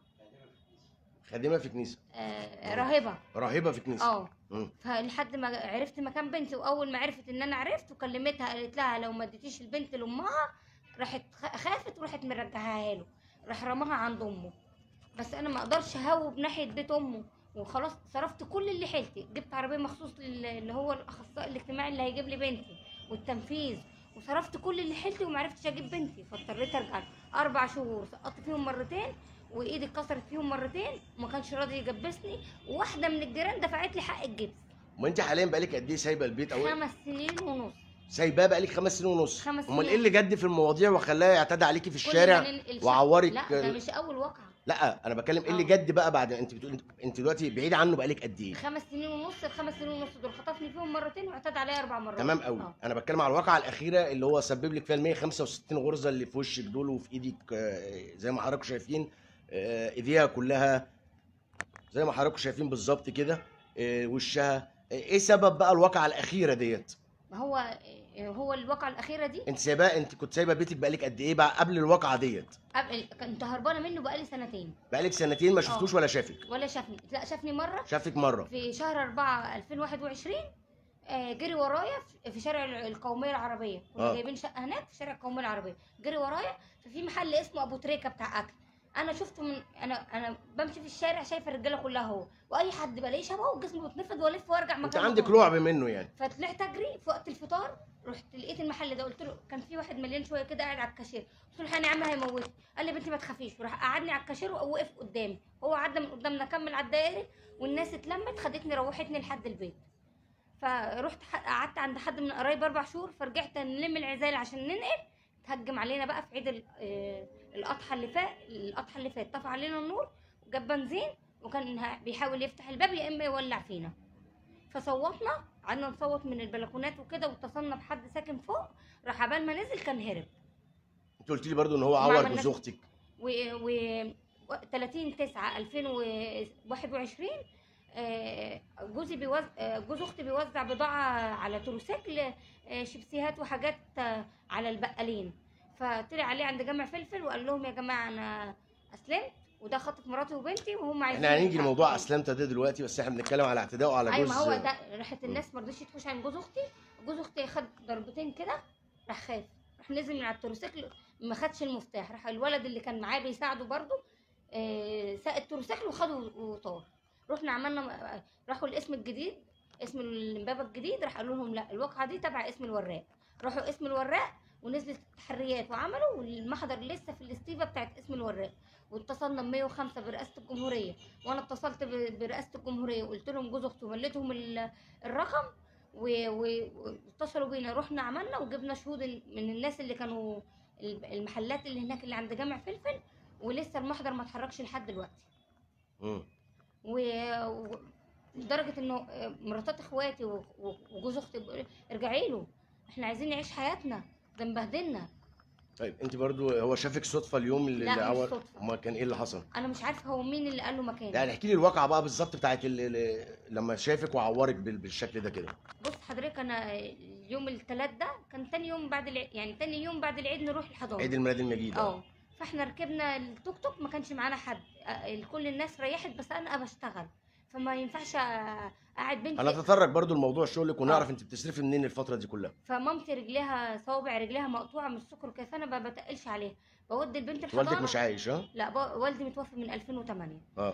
خادمه في كنيسه آه راهبه راهبه في كنيسه اه مم. فلحد ما عرفت مكان بنتي واول ما عرفت ان انا عرفت وكلمتها قالت لها لو ما اديتيش البنت لامها راحت خ- خافت وراحت مرجعاها له راح رماها عند امه بس انا ما اقدرش اهوب ناحيه بيت امه وخلاص صرفت كل اللي حيلتي جبت عربيه مخصوص لل- اللي هو الاخصائي الاجتماعي اللي هيجيب لي بنتي والتنفيذ وصرفت كل اللي حيلتي وما عرفتش اجيب بنتي فاضطريت ارجع اربع شهور سقطت فيهم مرتين وايدي اتكسرت فيهم مرتين وما كانش راضي يجبسني وواحده من الجيران دفعت لي حق الجبس وانت حاليا بقالك قد ايه سايبه البيت او خمس سنين ونص سايباه بقالك خمس سنين ونص خمس امال سنين. ايه اللي جد في المواضيع وخلاه يعتدي عليكي في كل الشارع ما ننقل شقة- وعورك لا ده مش اول واقعه لا انا بتكلم ايه اللي آه. جد بقى بعد انت بتقول انت, انت دلوقتي بعيد عنه بقالك قد ايه خمس سنين ونص الخمس سنين ونص دول خطفني فيهم مرتين واعتدى عليا اربع مرات تمام قوي آه. انا بتكلم على الواقعه الاخيره اللي هو سبب لك فيها ال 165 غرزه اللي في وشك دول وفي ايدك آه، زي ما حضراتكم شايفين آه، ايديها كلها زي ما حضراتكم شايفين بالظبط كده آه، وشها آه، ايه سبب بقى الواقعه الاخيره ديت ما هو هو الواقعه الاخيره دي انت سايباه انت كنت سايبه بيتك بقالك قد ايه بقى قبل الواقعه ديت قبل كنت هربانه منه بقالي سنتين بقالك سنتين ما شفتوش ولا شافك ولا شافني لا شافني مره شافك مره في شهر 4 2021 آه، جري ورايا في- في شارع القوميه العربيه كنا آه. جايبين شقه هناك في شارع القوميه العربيه جري ورايا ففي محل اسمه ابو تريكه بتاع اكل انا شفته من انا انا بمشي في الشارع شايفه الرجاله كلها هو واي حد بلاقيه شبهه جسمه بيتنفض والف وارجع انت مكانه عندك هو. رعب منه يعني فطلعت اجري في وقت الفطار رحت لقيت المحل ده قلت له كان في واحد مليان شويه كده قاعد على الكاشير قلت له يا عم هيموتني قال لي بنتي ما تخافيش وراح قعدني على الكاشير ووقف قدامي هو عدى من قدامنا كمل على الدائري والناس اتلمت خدتني روحتني لحد البيت فرحت ح- قعدت عند حد من قرايب اربع شهور فرجعت نلم العزال عشان ننقل تهجم علينا بقى في عيد ال- آه، الاضحى اللي فات الاضحى اللي فات طفى علينا النور وجاب بنزين وكان ه- بيحاول يفتح الباب يا اما يولع فينا فصوتنا قعدنا نصوت من البلكونات وكده واتصلنا بحد ساكن فوق راح عبال ما نزل كان هرب انت قلت لي برضو ان هو ما عور عملناش- جوز اختك و و و- 30 9 2021 آه، جوزي بيوز... آه، جوز اختي بيوزع بضاعه على تروسيكل آه، شيبسيهات وحاجات آه، على البقالين فطلع عليه عند جامع فلفل وقال لهم يا جماعه انا اسلمت وده خطف مراتي وبنتي وهم عايزين احنا هنيجي يلحقوا. لموضوع اسلمت ده دلوقتي بس احنا بنتكلم على اعتدائه على ايوه جوز ما هو ده راحت الناس ما رضيش تخش عند جوز اختي جوز اختي خد ضربتين كده راح خاف راح نزل من على التروسيكل ما خدش المفتاح راح الولد اللي كان معاه بيساعده برضه آه، ساق التروسيكل وخده وطار رحنا عملنا راحوا الاسم الجديد اسم الامبابه الجديد راح قالوا لهم لا الواقعه دي تبع اسم الوراق راحوا اسم الوراق ونزلت التحريات وعملوا والمحضر لسه في الاستيفه بتاعت اسم الوراق واتصلنا ب 105 برئاسه الجمهوريه وانا اتصلت ب- برئاسه الجمهوريه وقلت لهم جوز اختي ومليتهم ال- الرقم و- و- واتصلوا بينا رحنا عملنا وجبنا شهود ال- من الناس اللي كانوا ال- المحلات اللي هناك اللي عند جامع فلفل ولسه المحضر ما اتحركش لحد دلوقتي مم. و- و- لدرجه انه مراتات اخواتي و- و- وجوز اختي بيقولوا ارجعي له احنا عايزين نعيش حياتنا ده مبهدلنا طيب انت برضو هو شافك صدفه اليوم اللي لا، اللي مش عور صدفة. امال كان ايه اللي حصل انا مش عارفه هو مين اللي قال له مكاني يعني احكي لي الواقعه بقى بالظبط بتاعت ال- ال- لما شافك وعورك بال- بالشكل ده كده بص حضرتك انا اليوم الثلاث ده كان تاني يوم بعد العيد يعني تاني يوم بعد العيد نروح الحضانه عيد الميلاد المجيد اه فاحنا ركبنا التوك توك ما كانش معانا حد آه، كل الناس ريحت بس انا بشتغل فما ينفعش آه، اقعد بنتي هنتطرق برضو لموضوع شغلك ونعرف انت بتصرفي منين الفتره دي كلها فمامتي رجليها صوابع رجليها مقطوعه من السكر كيف انا ما بتقلش عليها بودي البنت الحضانه والدك مش عايش ها لا ب... والدي متوفي من 2008 اه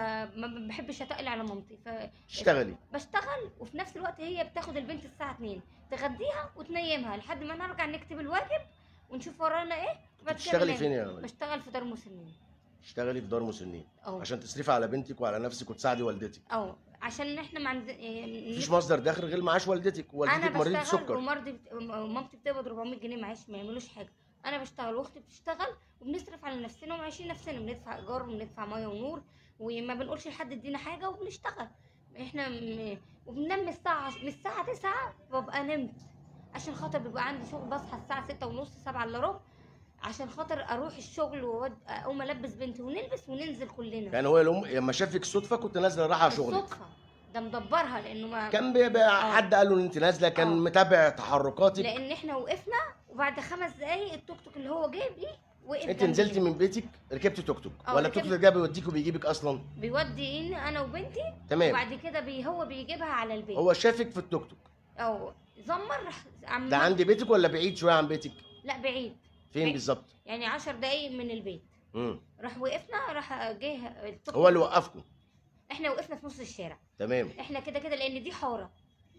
فما بحبش اتقل على مامتي تشتغلي فبشتغل وفي نفس الوقت هي بتاخد البنت الساعه 2 تغديها وتنيمها لحد ما نرجع نكتب الواجب ونشوف ورانا ايه انت وبعد كده بتشتغلي ننام. فين يا ولد بشتغل في دار مسنين تشتغلي في دار مسنين اه عشان تصرفي على بنتك وعلى نفسك وتساعدي والدتك اه عشان احنا ما عند إيه، مفيش مصدر دخل غير معاش والدتك انا والدتك مريضه بشتغل سكر ومرضي بت... ومامتي بتقبض 400 جنيه معاش ما يعملوش حاجه انا بشتغل واختي بتشتغل وبنصرف على نفسنا ومعيشين نفسنا بندفع ايجار وبندفع ميه ونور وما بنقولش لحد ادينا حاجه وبنشتغل احنا م... وبننام من الساعه من الساعه 9 ببقى نمت عشان خاطر بيبقى عندي شغل بصحى الساعه 6 ونص 7 الا ربع عشان خاطر اروح الشغل وأود- اقوم البس بنتي ونلبس وننزل كلنا يعني هو لما لما شافك صدفه كنت نازله رايحه شغلك بالصدفه ده مدبرها لانه ما كان بيبقى آه. حد قال له ان انت نازله كان آه. متابع تحركاتك لان احنا وقفنا وبعد خمس دقايق التوك توك اللي هو جايب لي وقف انت جنبي. نزلتي من بيتك ركبت توك توك آه، ولا ركبت. التوك توك ده بيوديك وبيجيبك اصلا بيوديني انا وبنتي تمام وبعد كده بي هو بيجيبها على البيت هو شافك في التوك توك او زمر راح عم ده عند بيتك ولا بعيد شويه عن بيتك لا بعيد فين بعيد. بالظبط يعني عشر دقايق من البيت مم. راح وقفنا راح جه التوك هو اللي وقفكم احنا وقفنا في نص الشارع تمام احنا كده كده لان دي حاره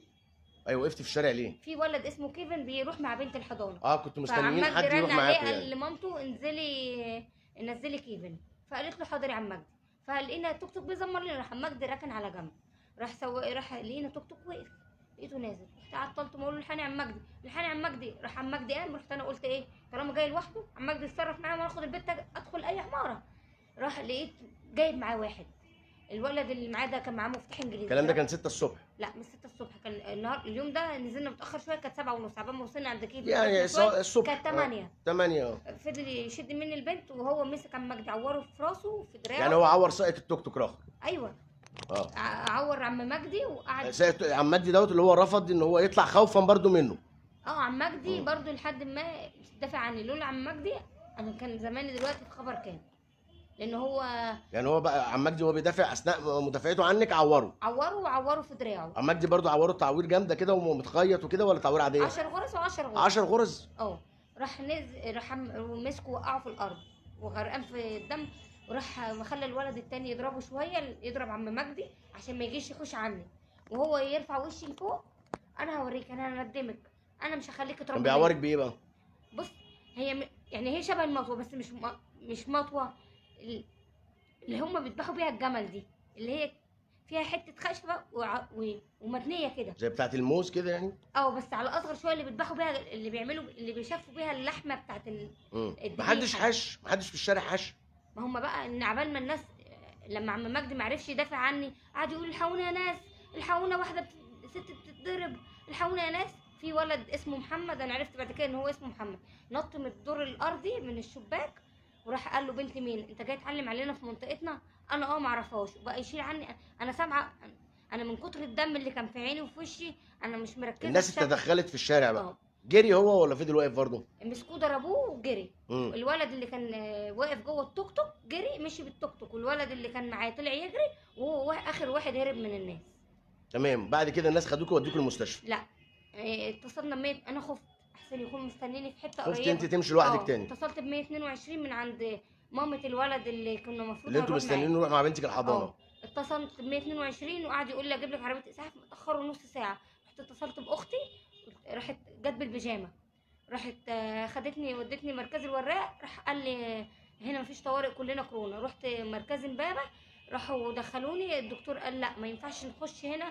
ايوه وقفت في الشارع ليه في ولد اسمه كيفن بيروح مع بنت الحضانه اه كنتوا مستنيين فعم حد مجدي يروح رن عليه معاكم قال يعني لمامته انزلي نزلي كيفن فقالت له حاضر يا عم مجدي فلقينا التوك توك بيزمر لنا راح عم مجدي ركن على جنب راح سو... راح لقينا توك توك وقف لقيته نازل رحت عطلت بقول له الحقني يا عم مجدي الحقني يا عم مجدي راح عم مجدي قام رحت انا قلت ايه طالما جاي لوحده عم مجدي اتصرف معاه وانا اخد البيت ادخل اي حماره راح لقيت جايب معاه واحد الولد اللي معاه ده كان معاه مفتاح انجليزي الكلام ده كان 6 الصبح لا من 6 الصبح كان النهار اليوم ده نزلنا متاخر شويه كانت 7 ونص عبال ما وصلنا عند كيفن يعني وقفنا شوية، سواء الصبح كانت 8 8 اه فضل يشد مني البنت وهو مسك عم مجدي عوره في راسه وفي دراعه يعني هو عور سائق التوك توك راخر ايوه اه ع- عور عم مجدي وقعد سائق عم مجدي دوت اللي هو رفض ان هو يطلع خوفا برضو منه اه عم مجدي مم. برضو لحد ما دافع عني لولا عم مجدي انا كان زماني دلوقتي في خبر كام لان هو يعني هو بقى عم مجدي وهو بيدافع اثناء مدافعته عنك عوره عوره وعوره في دراعه عم مجدي برضو عوره تعوير جامده كده ومتخيط وكده ولا تعوير عاديه 10 غرز و10 غرز 10 غرز اه راح نزل راح عم- مسكه وقعه في الارض وغرقان في الدم وراح مخلى الولد التاني يضربه شويه يضرب عم مجدي عشان ما يجيش يخش عني وهو يرفع وشي لفوق انا هوريك انا هندمك انا مش هخليك تضرب كان بيعورك بايه بقى بص هي م... يعني هي شبه المطوه بس مش م... مش مطوه ال- اللي هم بيذبحوا بيها الجمل دي اللي هي فيها حته خشبه وع... و... ومتنيه كده زي بتاعه الموز كده يعني اه بس على اصغر شويه اللي بيذبحوا بيها اللي بيعملوا اللي بيشفوا بيها اللحمه بتاعت ال... مم. الدقيقة. محدش حش محدش في الشارع حش ما هم بقى ان عبال ما الناس لما عم مجدي ما عرفش يدافع عني قعد يقول الحقونا يا ناس الحقونا واحده بت- ست بتتضرب الحقونا يا ناس في ولد اسمه محمد انا عرفت بعد كده ان هو اسمه محمد نط من الدور الارضي من الشباك وراح قال له بنت مين انت جاي تعلم علينا في منطقتنا انا اه ما اعرفهاش وبقى يشيل عني انا سامعه انا من كتر الدم اللي كان في عيني وفي وشي انا مش مركزه الناس في شكل- اتدخلت في الشارع بقى اه جري هو ولا فضل واقف برضه مسكوه ضربوه وجري مم. الولد اللي كان آه، واقف جوه التوك توك جري مشي بالتوك توك والولد اللي كان معاه طلع يجري وهو وا- اخر واحد هرب من الناس تمام بعد كده الناس خدوكوا ودوكوا المستشفى لا آه، اتصلنا ب 100 انا خفت احسن يكون مستنيني في حته خفت قريبه انت تمشي لوحدك آه، تاني اتصلت ب 122 من عند مامة الولد اللي كنا المفروض اللي انتوا هنروح مستنيين معاه. نروح مع بنتك الحضانه اه اتصلت ب 122 وقعد يقول لي اجيب لك عربيه اسعاف متاخروا نص ساعه رحت اتصلت باختي راحت جت بالبيجامه راحت آه، خدتني ودتني مركز الوراق راح قال لي هنا مفيش طوارئ كلنا كورونا رحت مركز امبابه راحوا دخلوني الدكتور قال لا ما ينفعش نخش هنا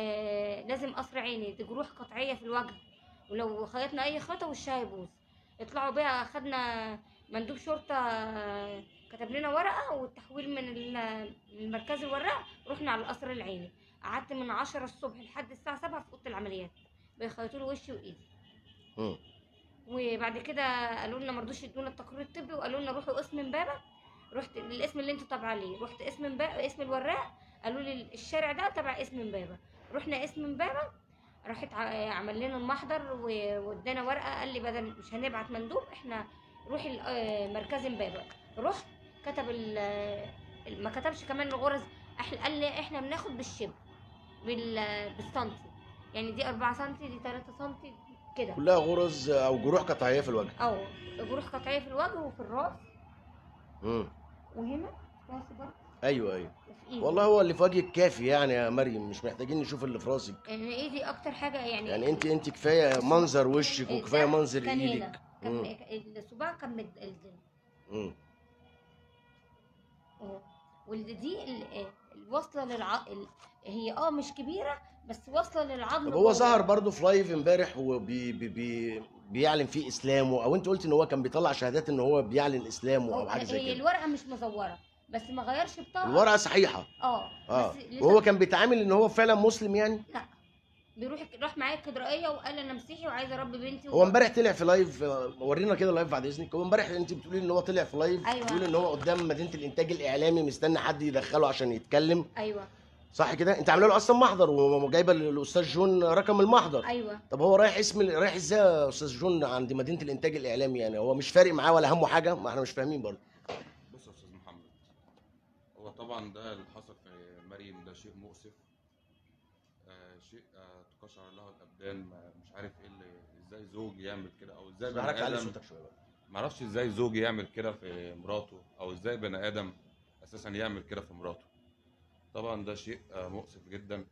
آه لازم قصر عيني دي جروح قطعيه في الوجه ولو خيطنا اي خيطه وشها هيبوظ اطلعوا بيها خدنا مندوب شرطه آه، كتب لنا ورقه والتحويل من ال- المركز الوراق رحنا على القصر العيني قعدت من 10 الصبح لحد الساعه 7 في اوضه العمليات بيخيطوا لي وشي وايدي مم. وبعد كده قالوا لنا ما رضوش يدونا التقرير الطبي وقالوا لنا روحوا اسم امبابه رحت الاسم اللي انتوا تابعه ليه رحت اسم امبابه اسم الوراق قالوا لي الشارع ده تبع اسم امبابه رحنا اسم امبابه راحت ع- عمل لنا المحضر و- وادانا ورقه قال لي بدل مش هنبعت مندوب احنا روحي ال- آه، مركز امبابه رحت كتب ال- ال- ما كتبش كمان الغرز احنا قال لي احنا بناخد بالشبر بال بالسنتي يعني دي 4 سنتي دي 3 سنتي كده كلها غرز او جروح قطعيه في الوجه او جروح قطعيه في الوجه وفي الراس امم وهنا راسي برضه ايوه ايوه وفي ايدي والله هو اللي في وجهك كافي يعني يا مريم مش محتاجين نشوف اللي في راسك يعني ايدي اكتر حاجه يعني يعني انت انت كفايه منظر وشك ده وكفايه منظر كان ايدك هنا مم. كان الصباع كان متقلدل مم. اهو ودي ال- الواصله للع ال- هي اه مش كبيره بس واصله للعظم طب هو جوه. ظهر برضه في لايف امبارح وبي بي بي بيعلن فيه اسلامه او انت قلت ان هو كان بيطلع شهادات ان هو بيعلن اسلامه هو او حاجه زي هي كده الورقه مش مزوره بس ما غيرش بطاقه الورقه صحيحه اه اه بس لسه وهو كان بيتعامل ان هو فعلا مسلم يعني لا بيروح راح معايا الكدرائيه وقال انا مسيحي وعايز اربي بنتي هو امبارح طلع في لايف آه، ورينا كده لايف بعد اذنك هو امبارح انت بتقولي ان هو طلع في لايف أيوة. بيقول ان هو قدام مدينه الانتاج الاعلامي مستني حد يدخله عشان يتكلم ايوه صح كده انت عامله له اصلا محضر وجايبه للاستاذ جون رقم المحضر ايوه طب هو رايح اسم رايح ازاي يا استاذ جون عند مدينه الانتاج الاعلامي يعني هو مش فارق معاه ولا همه حاجه ما احنا مش فاهمين برضه بص يا استاذ محمد هو طبعا ده اللي حصل في مريم ده شيء مؤسف آه شيء آه تقشعر له الابدان ما- مش عارف ايه اللي ازاي زوج يعمل كده او ازاي حضرتك بني علي ادم صوتك شويه بقى. معرفش ازاي زوج يعمل كده في مراته او ازاي بني ادم اساسا يعمل كده في مراته طبعا ده شيء آه، مؤسف جدا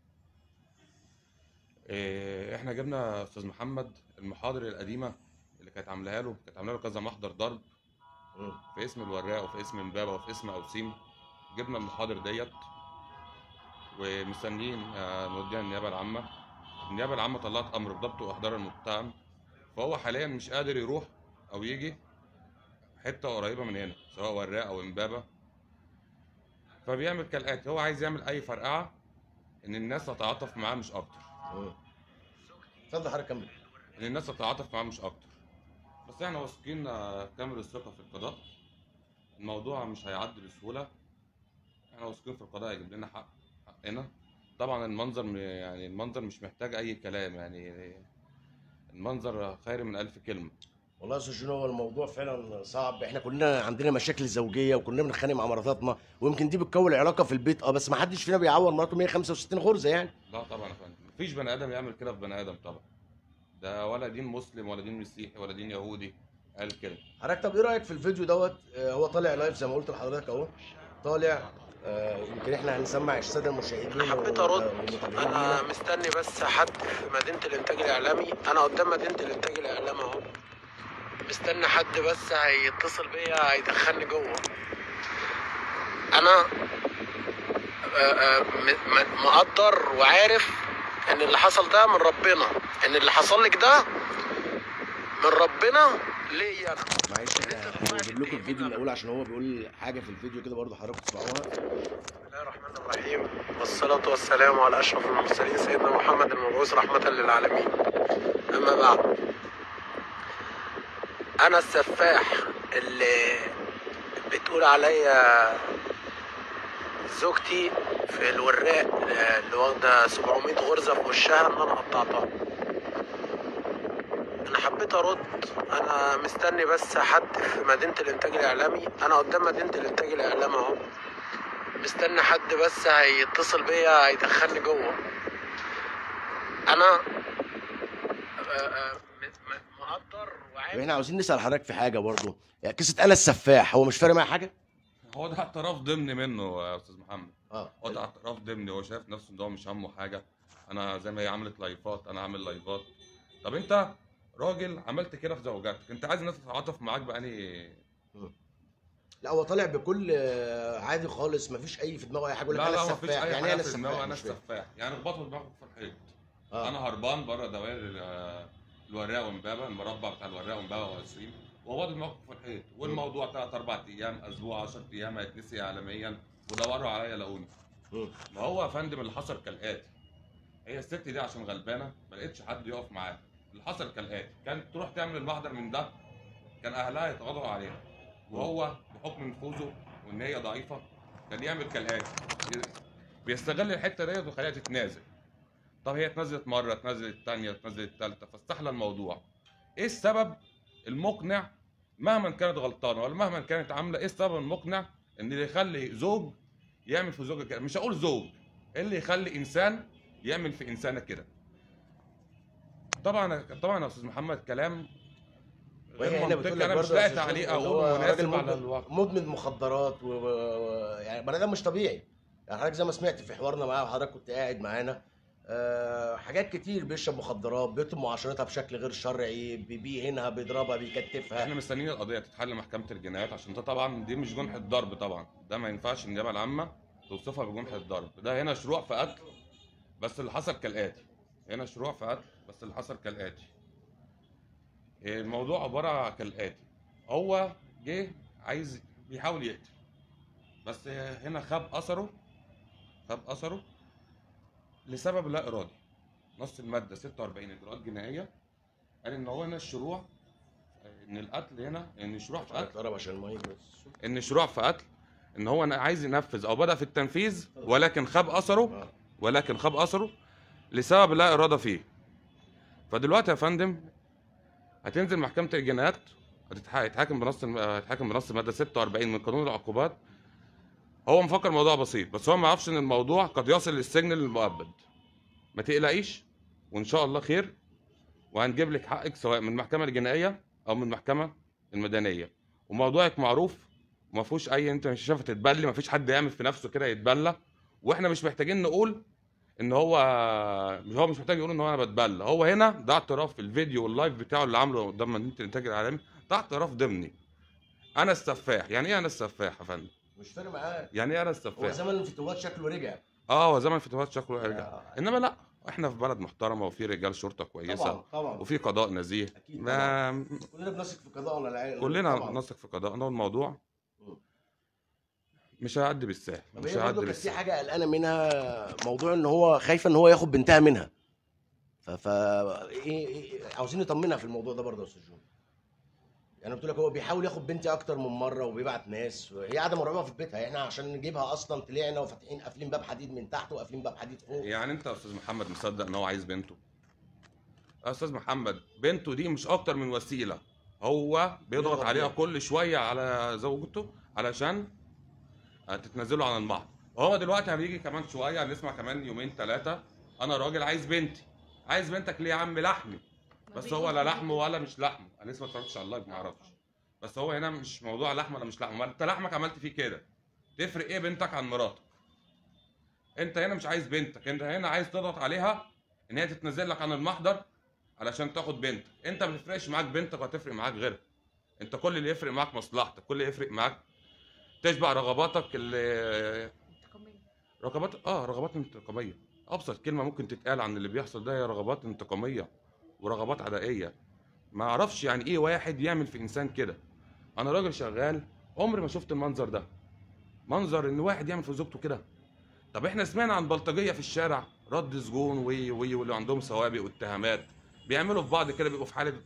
إيه، احنا جبنا استاذ محمد المحاضر القديمه اللي كانت عاملاها له كانت عامله له كذا محضر ضرب مم. في اسم الوراق وفي اسم امبابه وفي اسم اوسيم جبنا المحاضر ديت ومستنيين آه، نوديها النيابه العامه النيابه العامه طلعت امر بضبط واحضار المتهم فهو حاليا مش قادر يروح او يجي حته قريبه من هنا سواء وراق او امبابه فبيعمل كالاتي هو عايز يعمل اي فرقعه ان الناس تتعاطف معاه مش اكتر مم. اتفضل حضرتك كمل ان الناس تتعاطف معاه مش اكتر بس احنا واثقين آه، كامل الثقه في القضاء الموضوع مش هيعدي بسهوله احنا واثقين في القضاء هيجيب لنا حق حقنا طبعا المنظر م- يعني المنظر مش محتاج اي كلام يعني المنظر خير من الف كلمه والله يا استاذ جون هو الموضوع فعلا صعب احنا كلنا عندنا مشاكل زوجيه وكلنا بنتخانق مع مراتاتنا ويمكن دي بتكون علاقه في البيت اه بس ما حدش فينا بيعور مراته 165 غرزه يعني لا طبعا يا فندم مفيش بني ادم يعمل كده في بني ادم طبعا ده ولا دين مسلم ولا دين مسيحي ولا دين يهودي قال كده حضرتك طب ايه رايك في الفيديو دوت آه، هو طالع لايف زي ما قلت لحضرتك اهو طالع آه، يمكن احنا هنسمع الساده المشاهدين انا حبيت و- ارد والمتابعين انا لينا. مستني بس حد في مدينه الانتاج الاعلامي انا قدام مدينه الانتاج الاعلامي اهو مستني حد بس هيتصل بيا هيدخلني جوه انا آه، آه، م- م- مقدر وعارف ان اللي حصل ده من ربنا ان اللي حصل لك ده من ربنا ليا انا معلش احنا هنجيب لكم الفيديو الاول عشان هو بيقول حاجه في الفيديو كده برضه حضراتكم تسمعوها بسم الله الرحمن الرحيم والصلاة والسلام على أشرف المرسلين سيدنا محمد المبعوث رحمة للعالمين أما بعد أنا السفاح اللي بتقول عليا زوجتي في الوراق اللي واخدة 700 غرزة في وشها إن أنا قطعتها أنا حبيت أرد أنا مستني بس حد في مدينة الإنتاج الإعلامي أنا قدام مدينة الإنتاج الإعلامي أهو مستني حد بس هيتصل بيا هيدخلني جوه انا آه، آه، م- م- مقدر وعارف احنا عاوزين نسال حضرتك في حاجه برضه يعني قصه انا السفاح هو مش فارق معايا حاجه هو ده اعتراف ضمني منه يا استاذ محمد اه هو ده اعتراف ضمني هو شايف نفسه ان هو مش همه حاجه انا زي ما هي عملت لايفات انا عامل لايفات طب انت راجل عملت كده في زوجاتك انت عايز الناس تتعاطف معاك بأني لا هو طالع بكل آه، عادي خالص مفيش اي في دماغه اي حاجه يقول لك لا انا لا مفيش السفاح اي يعني ايه حاجه انا في دماغه السفاح انا مش فاهم. السفاح يعني اخبطوا دماغك في الحيط اه انا هربان بره دوائر ال- الوراق وامبابه المربع بتاع الوراق وامبابه وعشرين وهو دماغك في الحيط والموضوع ثلاث اربع ايام اسبوع 10 ايام هيتنسي اعلاميا ودوروا عليا لقوني مم. ما هو يا فندم اللي حصل كالاتي هي الست دي عشان غلبانه ما لقيتش حد يقف معاها اللي حصل كالاتي كانت تروح تعمل المحضر من ده كان اهلها يتغاضوا عليها وهو بحكم نفوذه وان هي ضعيفه كان يعمل كالاتي بيستغل الحته ديت ويخليها تتنازل طب هي اتنزلت مره اتنزلت الثانيه اتنزلت الثالثه فاستحلى الموضوع ايه السبب المقنع مهما كانت غلطانه ولا مهما كانت عامله ايه السبب المقنع ان اللي يخلي زوج يعمل في زوجك كده مش هقول زوج ايه اللي يخلي انسان يعمل في انسانه كده طبعا طبعا يا استاذ محمد كلام وهي غير هنا بتقول منطقي لك انا مش برضه يا لاقي أستاذ تعليق شريف اللي هو اقوله راجل مناسب على مدمن- الواقع مدمن مخدرات و... و- يعني بني ادم مش طبيعي يعني حضرتك زي ما سمعت في حوارنا معاه وحضرتك كنت قاعد معانا آه حاجات كتير بيشرب مخدرات بيتم معاشرتها بشكل غير شرعي بي- بيهينها بيضربها بيكتفها احنا مستنيين القضيه تتحل محكمه الجنايات عشان ده طبعا دي مش جنحه ضرب طبعا ده ما ينفعش النيابه العامه توصفها بجنحه ضرب ده هنا شروع في قتل بس اللي حصل كالاتي هنا شروع في قتل بس اللي حصل كالاتي الموضوع عباره كالاتي هو جه عايز بيحاول يقتل بس هنا خاب اثره خاب اثره لسبب لا ارادي نص الماده 46 اجراءات جنائيه قال ان هو هنا الشروع ان القتل هنا ان شروع في قتل اتضرب عشان الميه بس ان شروع في قتل ان هو أنا عايز ينفذ او بدا في التنفيذ ولكن خاب اثره آه. ولكن خاب اثره لسبب لا اراده فيه فدلوقتي يا فندم هتنزل محكمه الجنايات هتتح- هيتحاكم بنص الم- هيتحاكم بنص الماده 46 من قانون العقوبات هو مفكر الموضوع بسيط بس هو ما يعرفش ان الموضوع قد يصل للسجن للمؤبد ما تقلقيش وان شاء الله خير وهنجيب لك حقك سواء من المحكمه الجنائيه او من المحكمه المدنيه وموضوعك معروف وما فيهوش اي انت مش شايفه تتبلي ما فيش حد يعمل في نفسه كده يتبلى واحنا مش محتاجين نقول ان هو هو مش محتاج يقول ان هو انا بتبلى هو هنا ده اعتراف في الفيديو واللايف بتاعه اللي عامله قدام مدينه الانتاج العالمي ده اعتراف ضمني انا السفاح يعني ايه انا السفاح يا فندم مش فارق معاه يعني ايه انا هو السفاح زمن الفتوات شكله رجع اه هو زمن الفتوات شكله يرجع آه. انما لا احنا في بلد محترمه وفي رجال شرطه كويسه طبعا طبعا وفي قضاء نزيه أكيد ما كلنا بنثق في قضاءنا العالي كلنا طبعاً. نثق في قضاءنا والموضوع مم. مش هيعدي بالسهل طب مش هي برضه هيعدي كانت في بالسهل حاجه قلقانه منها موضوع ان هو خايفه ان هو ياخد بنتها منها ف ف ايه إيه عاوزين نطمنها في الموضوع ده برضه يا استاذ جون يعني قلت لك هو بيحاول ياخد بنتي اكتر من مره وبيبعت ناس هي قاعده مرعوبه في بيتها احنا عشان نجيبها اصلا طلعنا وفاتحين قافلين باب حديد من تحت وقافلين باب حديد فوق يعني انت يا استاذ محمد مصدق ان هو عايز بنته يا استاذ محمد بنته دي مش اكتر من وسيله هو بيضغط بيضغط عليها بيها. كل شويه على زوجته علشان تتنزلوا عن المحضر وهو دلوقتي هنيجي كمان شويه هنسمع كمان يومين ثلاثه انا راجل عايز بنتي عايز بنتك ليه يا عم لحمي بس هو لا لحم ولا مش لحم انا لسه ما اتفرجتش على اللايف ما اعرفش بس هو هنا مش موضوع لحم ولا مش لحم ما انت لحمك عملت فيه كده تفرق ايه بنتك عن مراتك انت هنا مش عايز بنتك انت هنا عايز تضغط عليها ان هي تتنزل لك عن المحضر علشان تاخد بنتك انت ما بتفرقش معاك بنتك وهتفرق معاك غيرها انت كل اللي يفرق معاك مصلحتك كل اللي يفرق معاك تشبع رغباتك اللي رغبات اه رغبات انتقاميه ابسط كلمه ممكن تتقال عن اللي بيحصل ده هي رغبات انتقاميه ورغبات عدائيه ما اعرفش يعني ايه واحد يعمل في انسان كده انا راجل شغال عمري ما شفت المنظر ده منظر ان واحد يعمل في زوجته كده طب احنا سمعنا عن بلطجيه في الشارع رد سجون وي وي واللي عندهم سوابق واتهامات بيعملوا في بعض كده بيبقوا في حاله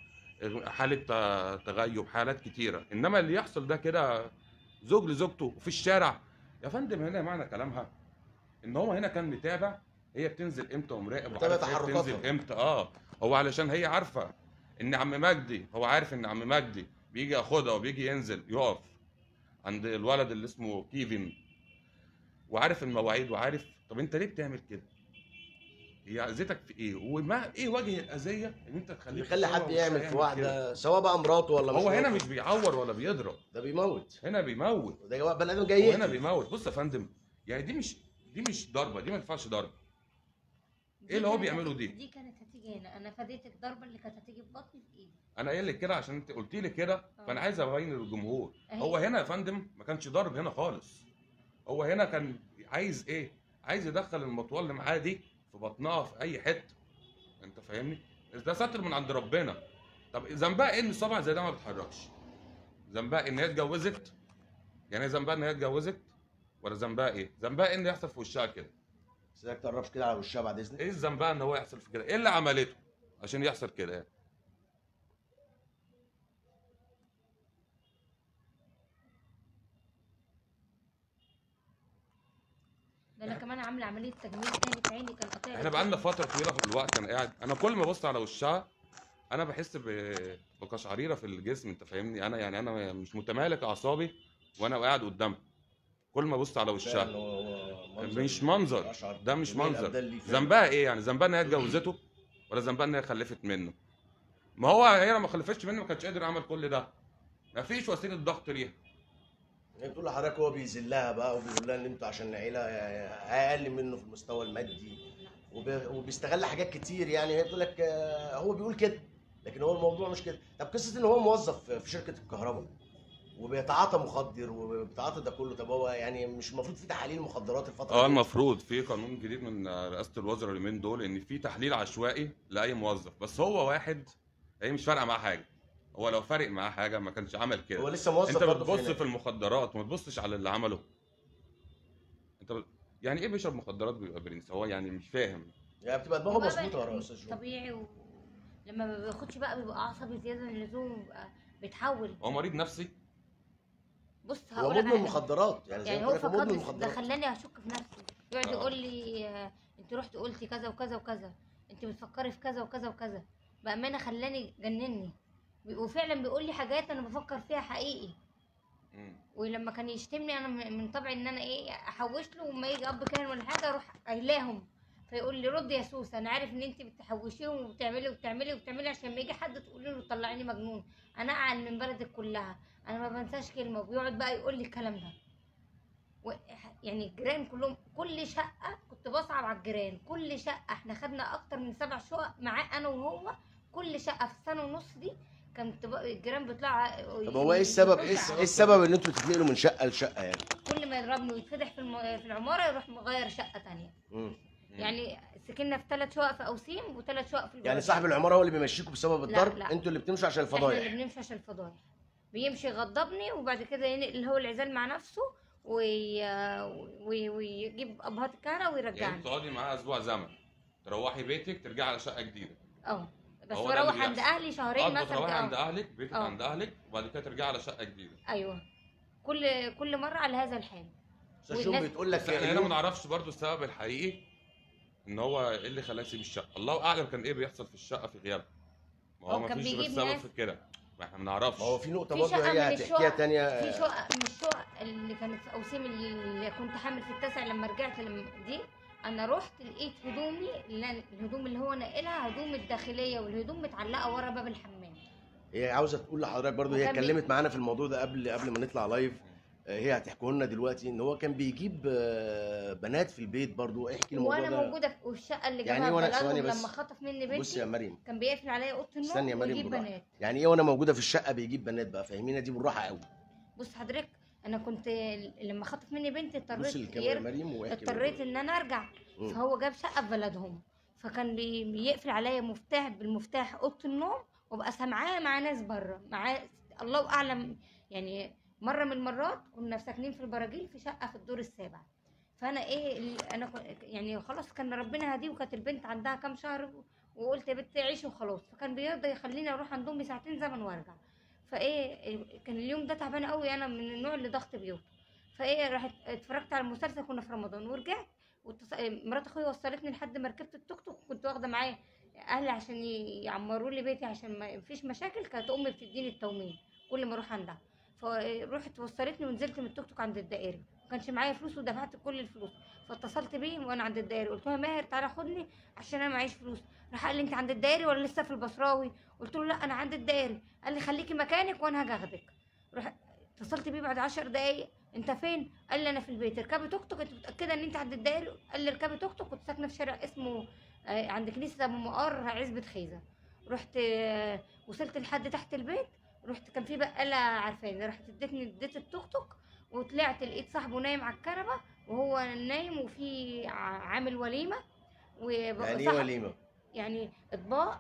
حاله ت- تغيب حالات كتيره انما اللي يحصل ده كده زوج لزوجته في الشارع يا فندم هنا معنى كلامها ان هو هنا كان متابع هي بتنزل امتى ومراقب متابع وعارف هي تحركاتها. بتنزل امتى اه هو علشان هي عارفه ان عم مجدي هو عارف ان عم مجدي بيجي ياخدها وبيجي ينزل يقف عند الولد اللي اسمه كيفن وعارف المواعيد وعارف طب انت ليه بتعمل كده؟ هي اذتك في ايه؟ وما ايه وجه الاذيه ان انت تخليه بيخلي حد يعمل في واحده سواء بقى مراته ولا مش هو هنا مراته. مش بيعور ولا بيضرب ده بيموت هنا بيموت ده جوا- بني ادم هو جاي هنا يقتل. بيموت بص يا فندم يعني دي مش دي مش ضربه دي ما ينفعش ضرب دي إيه اللي هو كانت بيعمله هت- دي؟ دي كانت هتيجي هنا انا فديت الضربه اللي كانت هتيجي في بطني في ايدي انا قايل لك كده عشان انت قلت لي كده فانا آه. عايز ابين للجمهور أهي. هو هنا يا فندم ما كانش ضارب هنا خالص هو هنا كان عايز ايه عايز يدخل المطوال اللي معاه دي في بطنها في اي حته انت فاهمني ده ستر من عند ربنا طب ذنبها ايه ان الصبع زي ده ما بيتحركش ذنبها ان هي اتجوزت يعني إيه ذنبها ان هي اتجوزت ولا ذنبها ايه ذنبها ان يحصل في وشها كده بس ده تقربش كده على وشها بعد اذنك ايه ذنبها ان هو يحصل في كده ايه اللي عملته عشان يحصل كده يعني ده انا كمان عامله عمليه تجميل تاني في عيني كان قطيع احنا بقالنا فتره طويله في الوقت انا قاعد انا كل ما ابص على وشها انا بحس ب- بقشعريره في الجسم انت فاهمني انا يعني انا مش متمالك اعصابي وانا قاعد قدامها كل ما ابص على وشها فعلا هو- هو مش منظر. أشعر ده مش جميع منظر. الأبدال ليه فعلا. ذنبها ايه يعني ذنبها ان هي اتجوزته ولا ذنبها ان هي خلفت منه ما هو هي لما خلفتش منه ما كانش قادر يعمل كل ده ما فيش وسيله ضغط ليها هي بتقول لحضرتك هو بيذلها بقى وبيقول لها ان انتوا عشان عيله اقل منه في المستوى المادي وب- وبيستغل حاجات كتير يعني هي بتقول لك آه، هو بيقول كده لكن هو الموضوع مش كده طب قصه ان هو موظف في شركه الكهرباء وبيتعاطى مخدر وبيتعاطى ده كله طب هو يعني مش المفروض في تحاليل مخدرات الفتره اه دي؟ المفروض في قانون جديد من رئاسه الوزراء اليومين دول ان في تحليل عشوائي لاي موظف بس هو واحد هي مش فارقه معاه حاجه هو لو فارق معاه حاجه ما كانش عمل هو كده لسه موظف انت برضه بتبص هناك. في المخدرات وما تبصش على اللي عمله انت ب... يعني ايه بيشرب مخدرات بيبقى برنس هو يعني مش فاهم يعني بتبقى دماغه وبقى مظبوطه يا بقى استاذ جون طبيعي و... لما ما بياخدش بقى بيبقى عصبي زياده عن اللزوم بيبقى بيتحول هو مريض نفسي بص هو هقول لك مدمن على- مخدرات يعني زي يعني ما هو بقول لك هو مدمن فقد ده مخدرات خلاني اشك في نفسي يقعد آه. يقول لي آه، انت رحت قلتي كذا وكذا وكذا انت بتفكري في كذا وكذا وكذا بامانه خلاني جنني وفعلا بيقول لي حاجات انا بفكر فيها حقيقي مم. ولما كان يشتمني انا من من طبعي ان انا ايه احوش له وما يجي اب كان ولا حاجه اروح قايلاهم فيقول لي رد يا سوسه انا عارف ان انت بتحوشيهم وبتعملي وبتعملي وبتعملي عشان ما يجي حد تقولي له طلعيني مجنون انا اعلى من بلدك كلها انا ما بنساش كلمه وبيقعد بقى يقول لي الكلام ده و... يعني الجيران كلهم كل شقه كنت بصعب على الجيران كل شقه احنا خدنا اكتر من سبع شقق معاه انا وهو كل شقه في السنه ونص دي كانت بقى الجيران بيطلعوا طب هو ايه السبب ايه الس- ايه السبب ان انتوا تتنقلوا من شقه لشقه يعني كل ما يضربني ويتفتح في, الم... في العماره يروح مغير شقه تانية مم. مم. يعني سكننا في ثلاث شقق في اوسيم وثلاث شقق في يعني البلد. صاحب العماره هو اللي بيمشيكوا بسبب لا، الضرب لا. انتوا اللي بتمشوا عشان احنا اللي الفضايح بنمشي عشان الفضايح بيمشي يغضبني وبعد كده ينقل هو العزال مع نفسه وي... وي... ويجيب ابهات الكهرباء يعني ويرجعني انت تقعدي معاه اسبوع زمن تروحي بيتك ترجعي على شقه جديده اه بس هو ده اللي بروح عند بيحصل. اهلي شهرين اه مثلا بتروحي كده. عند اهلك بيتك اه. عند اهلك وبعد كده ترجعي على شقه جديده ايوه كل كل مره على هذا الحال استاذ شوم والناس- بتقول لك بس احنا هنا ما اليوم- نعرفش برضو السبب الحقيقي ان هو ايه اللي خلاه يسيب الشقه الله اعلم كان ايه بيحصل في الشقه في غيابه ما هو هو ما كان فيش غير بيجيب سبب ناس- في كده ما احنا ما نعرفش ما هو في نقطه في برضه شقة هي من هتحكيها الشقق- تانية في شقق من الشقق اللي كانت في اوسيم اللي كنت حامل في التاسع لما رجعت لما دي انا رحت لقيت هدومي اللي أنا- الهدوم اللي هو ناقلها هدوم الداخليه والهدوم متعلقه ورا باب الحمام هي عاوزه تقول لحضرتك برضه هي وكان بي- اتكلمت معانا في الموضوع ده قبل قبل ما نطلع لايف آه، هي هتحكوا لنا دلوقتي ان هو كان بيجيب آه، بنات في البيت برضه احكي الموضوع وانا ده موجوده في الشقه اللي يعني جابها إيه وأنا- بلدهم ثواني بس. لما خطف مني بص يا بنتي مريم كان بيقفل عليا اوضه استني يا النوم مريم ويجيب بالراحه بنات يعني ايه وانا موجوده في الشقه بيجيب بنات بقى فاهمينا دي بالراحه قوي بص حضرتك انا كنت لما خطف مني بنتي بص اضطريت الكاميرا يا ير- مريم واحكي اضطريت ان انا ارجع مم. فهو جاب شقه في بلدهم فكان بي- بيقفل عليا مفتاح بالمفتاح اوضه النوم وابقى سامعاه مع ناس بره معاه الله اعلم يعني مره من المرات كنا ساكنين في البراجيل في شقه في الدور السابع فانا ايه ال- انا كن- يعني خلاص كان ربنا هديه وكانت البنت عندها كام شهر وقلت يا بنت عيشي وخلاص فكان بيرضى يخليني اروح عند امي ساعتين زمن وارجع فايه كان اليوم ده تعبانه قوي انا من النوع اللي ضغط بيوت فايه رحت اتفرجت على المسلسل كنا في رمضان ورجعت واتص... مرات اخويا وصلتني لحد ما ركبت التوك توك كنت واخده معايا اهلي عشان ي- يعمروا لي بيتي عشان ما فيش مشاكل كانت امي بتديني التومين كل ما اروح عندها فرحت وصلتني ونزلت من التوك توك عند الدائري ما كانش معايا فلوس ودفعت كل الفلوس فاتصلت بيه وانا عند الدائري قلت له يا ماهر تعالى خدني عشان انا معيش فلوس راح قال لي انت عند الدائري ولا لسه في البصراوي قلت له لا انا عند الدائري قال لي خليكي مكانك وانا هاجي اخدك رحت اتصلت بيه بعد عشر دقايق انت فين قال لي انا في البيت اركبي توك توك انت متاكده ان انت عند الدائري قال لي اركبي توك توك كنت ساكنه في شارع اسمه آه، عند كنيسه ابو مقار عزبه خيزه رحت آه، وصلت لحد تحت البيت رحت كان في بقاله عارفاني رحت ادتني اديت التوك توك وطلعت لقيت صاحبه نايم على الكنبه وهو نايم وفي ع- عامل وليمه وبقى يعني ايه صاحب- وليمه يعني اطباق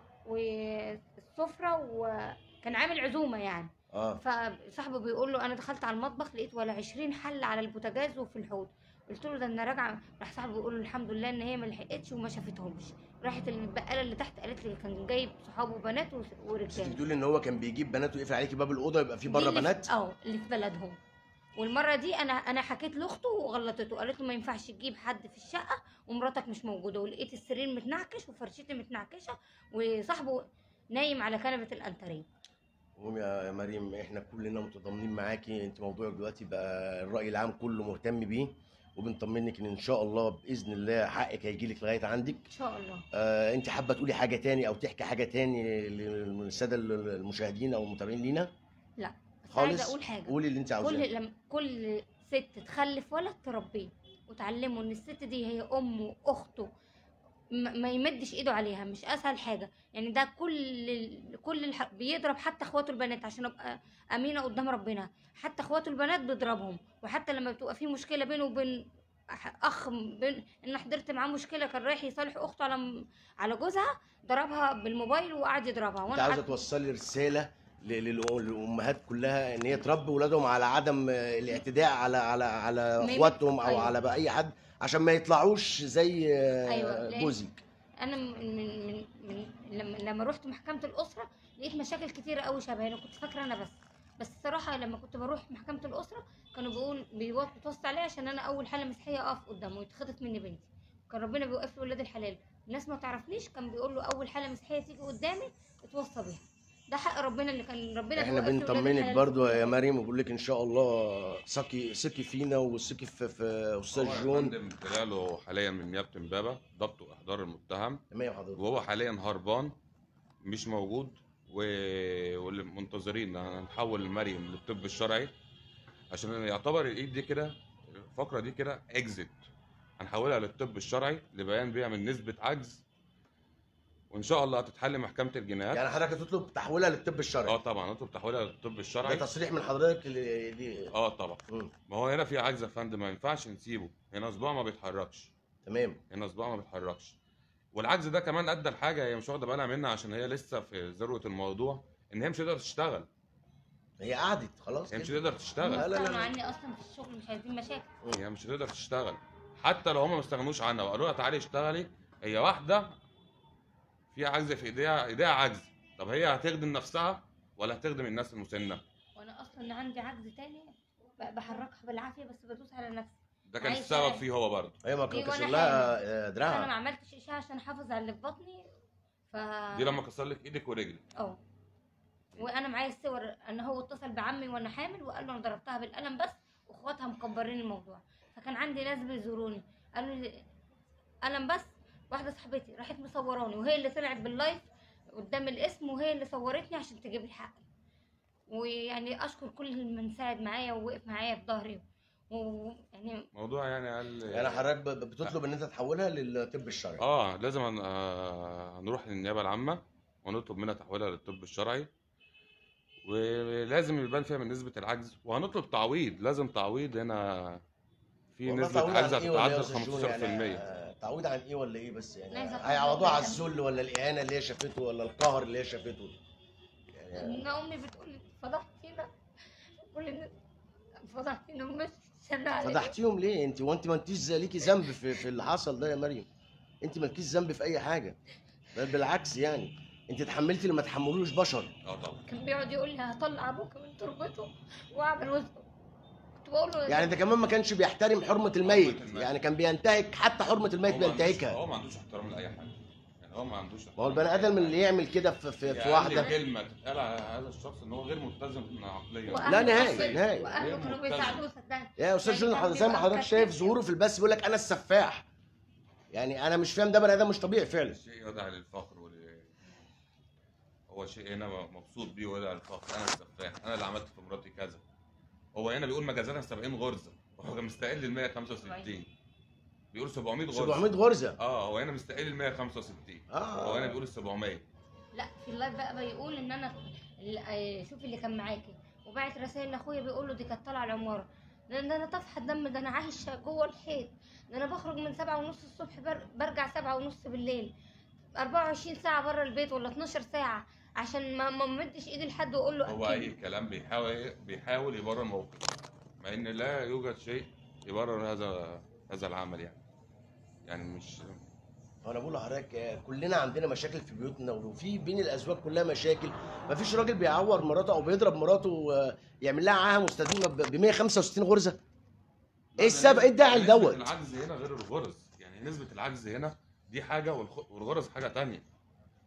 والسفره وكان عامل عزومه يعني اه فصاحبه بيقول له انا دخلت على المطبخ لقيت ولا 20 حل على البوتاجاز وفي الحوض قلت له ده انا راجعه راح صاحبه بيقول له الحمد لله ان هي ما لحقتش وما شافتهمش راحت البقاله اللي تحت قالت لي كان جايب صحابه بنات وس- بس انت ورجاله بتقولي ان هو كان بيجيب بنات ويقفل عليكي باب الاوضه يبقى في دي بره اللي في- بنات اه اللي في بلدهم والمره دي انا انا حكيت لاخته وغلطته قالت له ما ينفعش تجيب حد في الشقه ومراتك مش موجوده ولقيت السرير متنعكش وفرشتي متنعكشه وصاحبه نايم على كنبه الانتريه قوم يا مريم احنا كلنا متضامنين معاكي انت موضوعك دلوقتي بقى الراي العام كله مهتم بيه وبنطمنك ان ان شاء الله باذن الله حقك هيجي لك لغايه عندك ان شاء الله آه انت حابه تقولي حاجه تاني او تحكي حاجه تاني للساده المشاهدين او المتابعين لينا لا بس خالص عايزه اقول حاجه قولي اللي انت عاوزاه كل لم كل ست تخلف ولد تربيه وتعلمه ان الست دي هي امه اخته م- ما يمدش ايده عليها مش اسهل حاجه يعني ده كل ال- كل الح... بيضرب حتى اخواته البنات عشان ابقى امينه قدام ربنا حتى اخواته البنات بيضربهم وحتى لما بتبقى في مشكله بينه وبين أح- اخ بين ان حضرت معاه مشكله كان رايح يصالح اخته على م- على جوزها ضربها بالموبايل وقعد يضربها انت عاوزه قعدت- توصلي رساله ل- للأ- للامهات كلها ان هي تربي ولادهم على عدم آه، الاعتداء على على على ما اخواتهم او أيوة. على بقى اي حد عشان ما يطلعوش زي آه، أيوة، لأن- جوزك انا من من من, من لما لما رحت محكمه الاسره لقيت مشاكل كتيره قوي شبهي انا كنت فاكره انا بس بس الصراحه لما كنت بروح محكمه الاسره كانوا بيقول بيوط- بيتوصي عليا عشان انا اول حاله مسيحيه اقف قدامه ويتخطف مني بنتي كان ربنا بيوقف لي ولاد الحلال الناس ما تعرفنيش كان بيقول له اول حاله مسيحيه تيجي قدامي اتوصى بيها ده حق ربنا اللي كان ربنا احنا بيوقف لي ولاد بنطمنك الحلال برضو في يا كل مريم وبقول لك ان شاء الله ثقي ثقي فينا وثقي في, في هو استاذ يا جون فندم طلع له حاليا من نيابه امبابه ضبط واحضار المتهم تمام يا حضرتك وهو حاليا هربان مش موجود و... واللي منتظرين هنحول مريم للطب الشرعي عشان يعتبر الايد دي كده الفقره دي كده اكزيت هنحولها للطب الشرعي لبيان بيها من نسبه عجز وان شاء الله هتتحل محكمه الجنايات يعني حضرتك هتطلب تحويلها للطب اه الشرعي طبعا هنطلب تحويلها للطب ده الشرعي تصريح من حضرتك ل- دي اه طبعا مم. ما هو هنا في عجز يا فندم ما ينفعش نسيبه هنا صباع ما بيتحركش تمام هنا صباعها ما بيتحركش والعجز ده كمان ادى لحاجه هي مش واخده بالها منها عشان هي لسه في ذروه الموضوع ان هي مش هتقدر تشتغل هي قعدت خلاص هي مش كده. هتقدر هم تشتغل لا، لا، لا. استغنوا عني اصلا في الشغل مش عايزين مشاكل هي مش هتقدر تشتغل حتى لو هم ما استغنوش عنها وقالوا لها تعالي اشتغلي هي واحده فيها عجز في ايديها ايديها عجز طب هي هتخدم نفسها ولا هتخدم الناس المسنه وانا اصلا عندي عجز تاني ب- بحركها بالعافيه بس بدوس على نفسي ده كان عايشة السبب عادي. فيه هو برضه هي ما دي كان كسر ولا لها آه، انا ما دراعها عملتش اشعه عشان احافظ على اللي في بطني ف دي لما كسر لك ايدك ورجلك اه وانا معايا الصور ان هو اتصل بعمي وانا حامل وقال له انا ضربتها بالقلم بس واخواتها مكبرين الموضوع فكان عندي ناس بيزوروني قالوا لي قلم بس واحده صاحبتي راحت مصوراني وهي اللي طلعت باللايف قدام الاسم وهي اللي صورتني عشان تجيب لي حقي ويعني اشكر كل من ساعد معايا ووقف معايا في ظهري ويعني موضوع يعني قال يعني حضرتك ب- ب- بتطلب ان انت تحولها للطب الشرعي اه لازم هن- آه، هنروح للنيابه العامه ونطلب منها تحويلها للطب الشرعي ولازم يبان فيها من نسبه العجز وهنطلب تعويض لازم تعويض هنا في والله نسبه تعويض عن عجز إيه ولا إيه يا هتتعدى أستاذ جون؟ يعني 15% آه، تعويض عن ايه ولا ايه بس يعني عايزة أخد هيعوضوها على بالك. الذل ولا الاهانه اللي هي شافته ولا القهر اللي هي شافته يعني ان امي بتقول لي فضحتينا كل الناس فضحتينا ومش شلنا عليك فضحتيهم ليه انت وانت ما انتيش ليكي ذنب في, في اللي حصل ده يا مريم انت مالكيش ذنب في اي حاجه بل بالعكس يعني انت اتحملتي اللي ما تحملوش بشر اه طبعا كان بيقعد يقول لي هطلع ابوك من تربته واعمل وسطه كنت بقول له يعني ده كمان ما كانش بيحترم حرمه الميت الميت. يعني كان بينتهك حتى حرمه الميت هو ما عندوش- بينتهكها هو ما عندوش احترام لاي حاجه يعني هو ما عندوش ما هو البني ادم اللي يعمل كده في, في, في أقل واحده كلمه تتقال على هذا الشخص ان هو غير متزن عقليا وأهله لا نهائي، كانوا- نهائي. واهله غير كانوا مبتذل. بيساعدوه صدقني يا استاذ يعني جون كان حضرتك- زي ما بيبقى حضرتك شايف مكتفي. ظهوره في البث بيقول لك انا السفاح يعني انا مش فاهم ده بني ادم مش طبيعي فعلا شيء يدعى للفخر وال هو شيء هنا مبسوط بيه ويدعى للفخر انا السفاح انا اللي عملت في مراتي كذا هو هنا بيقول مجازاتها 70 غرزه وهو كان مستقل ال 165 بيقول 700 غرزه 700 غرزه اه هو هنا مستقل ال 165 اه هو هنا بيقول ال 700 لا في اللايف بقى بيقول ان انا ال- آه، شوفي اللي كان معاكي وبعت رسائل لاخويا بيقول له دي كانت طالعه العماره ده ده انا طفحه دم ده انا عايشه جوه الحيط ده انا بخرج من سبعة ونص الصبح بر... برجع سبعة ونص بالليل 24 ساعه بره البيت ولا 12 ساعه عشان ما ما مدش ايدي لحد واقول له هو أكيد. اي كلام بيحاول بيحاول يبرر موقف مع ان لا يوجد شيء يبرر هذا هذا العمل يعني يعني مش انا بقول لحضرتك آه، كلنا عندنا مشاكل في بيوتنا وفي بين الازواج كلها مشاكل مفيش راجل بيعور مراته او بيضرب مراته آه، يعمل لها عاهه مستديمه ب 165 غرزه ايه السبب ايه الداعي نسبة لدوت العجز هنا غير الغرز يعني نسبة العجز هنا دي حاجة والخ- والغرز حاجة تانية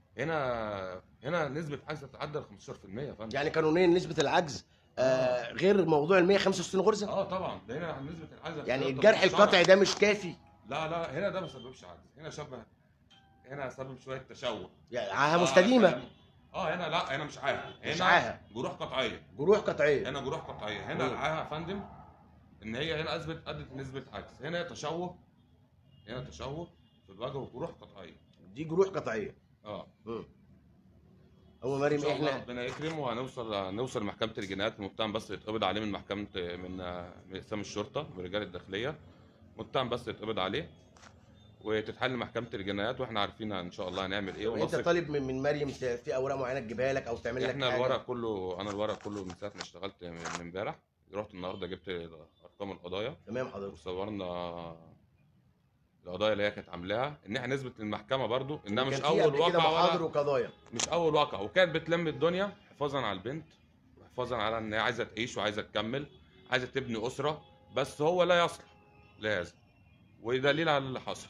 هنا هنا نسبه عجز تتعدى ال 15% يا فندم يعني قانونيا نسبه العجز آه غير موضوع ال 165 غرزه اه طبعا ده هنا نسبه العجز يعني بتفضل الجرح في الشرع. القطعي ده مش كافي لا لا هنا ده ما سببش عجز هنا شبه هنا سبب شويه تشوه يعني عاهه آه، مستديمه كلام- اه هنا لا هنا مش عاهه هنا مش عاهة. جروح قطعيه جروح قطعيه هنا جروح قطعيه هنا مم. العاهه يا فندم ان هي هنا اثبت ادت نسبه عجز هنا تشوه هنا تشوه في الوجه وجروح قطعيه دي جروح قطعيه اه مم. هو ان مريم شاء الله احنا ربنا يكرم وهنوصل هنوصل لمحكمه الجنايات المتهم بس يتقبض عليه من محكمه من من اقسام الشرطه من رجال الداخليه متهم بس يتقبض عليه وتتحل محكمه الجنايات واحنا عارفين ان شاء الله هنعمل ايه انت ونثق طالب من من مريم ت- في اوراق معينه تجيبها لك او تعمل لك احنا حاجه الورق كله انا الورق كله من ساعه ما اشتغلت من من امبارح رحت النهارده جبت ارقام القضايا تمام حضرتك وصورنا القضايا اللي هي كانت عاملاها ان احنا نثبت للمحكمه برضو انها مش كان في اول قبل كده واقعه محاضر ولا وقضايا مش اول واقعه وكانت بتلم الدنيا حفاظا على البنت وحفاظا على ان هي عايزه تعيش وعايزه تكمل عايزه تبني اسره بس هو لا يصلح لهذا ودليل على اللي حصل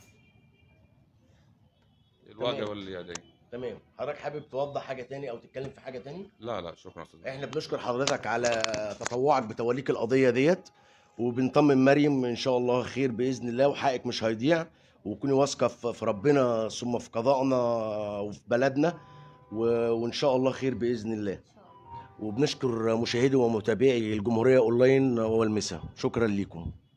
الوجه تمام. واليدين تمام حضرتك حابب توضح حاجه تاني او تتكلم في حاجه تاني لا لا شكرا استاذ احنا بنشكر حضرتك على تطوعك بتوليك القضيه ديت وبنطمن مريم ان شاء الله خير باذن الله وحقك مش هيضيع وكوني واثقه في في ربنا ثم في قضائنا وفي بلدنا و- وان شاء الله خير باذن الله ان شاء الله وبنشكر مشاهدي ومتابعي الجمهوريه اونلاين والمسا شكرا لكم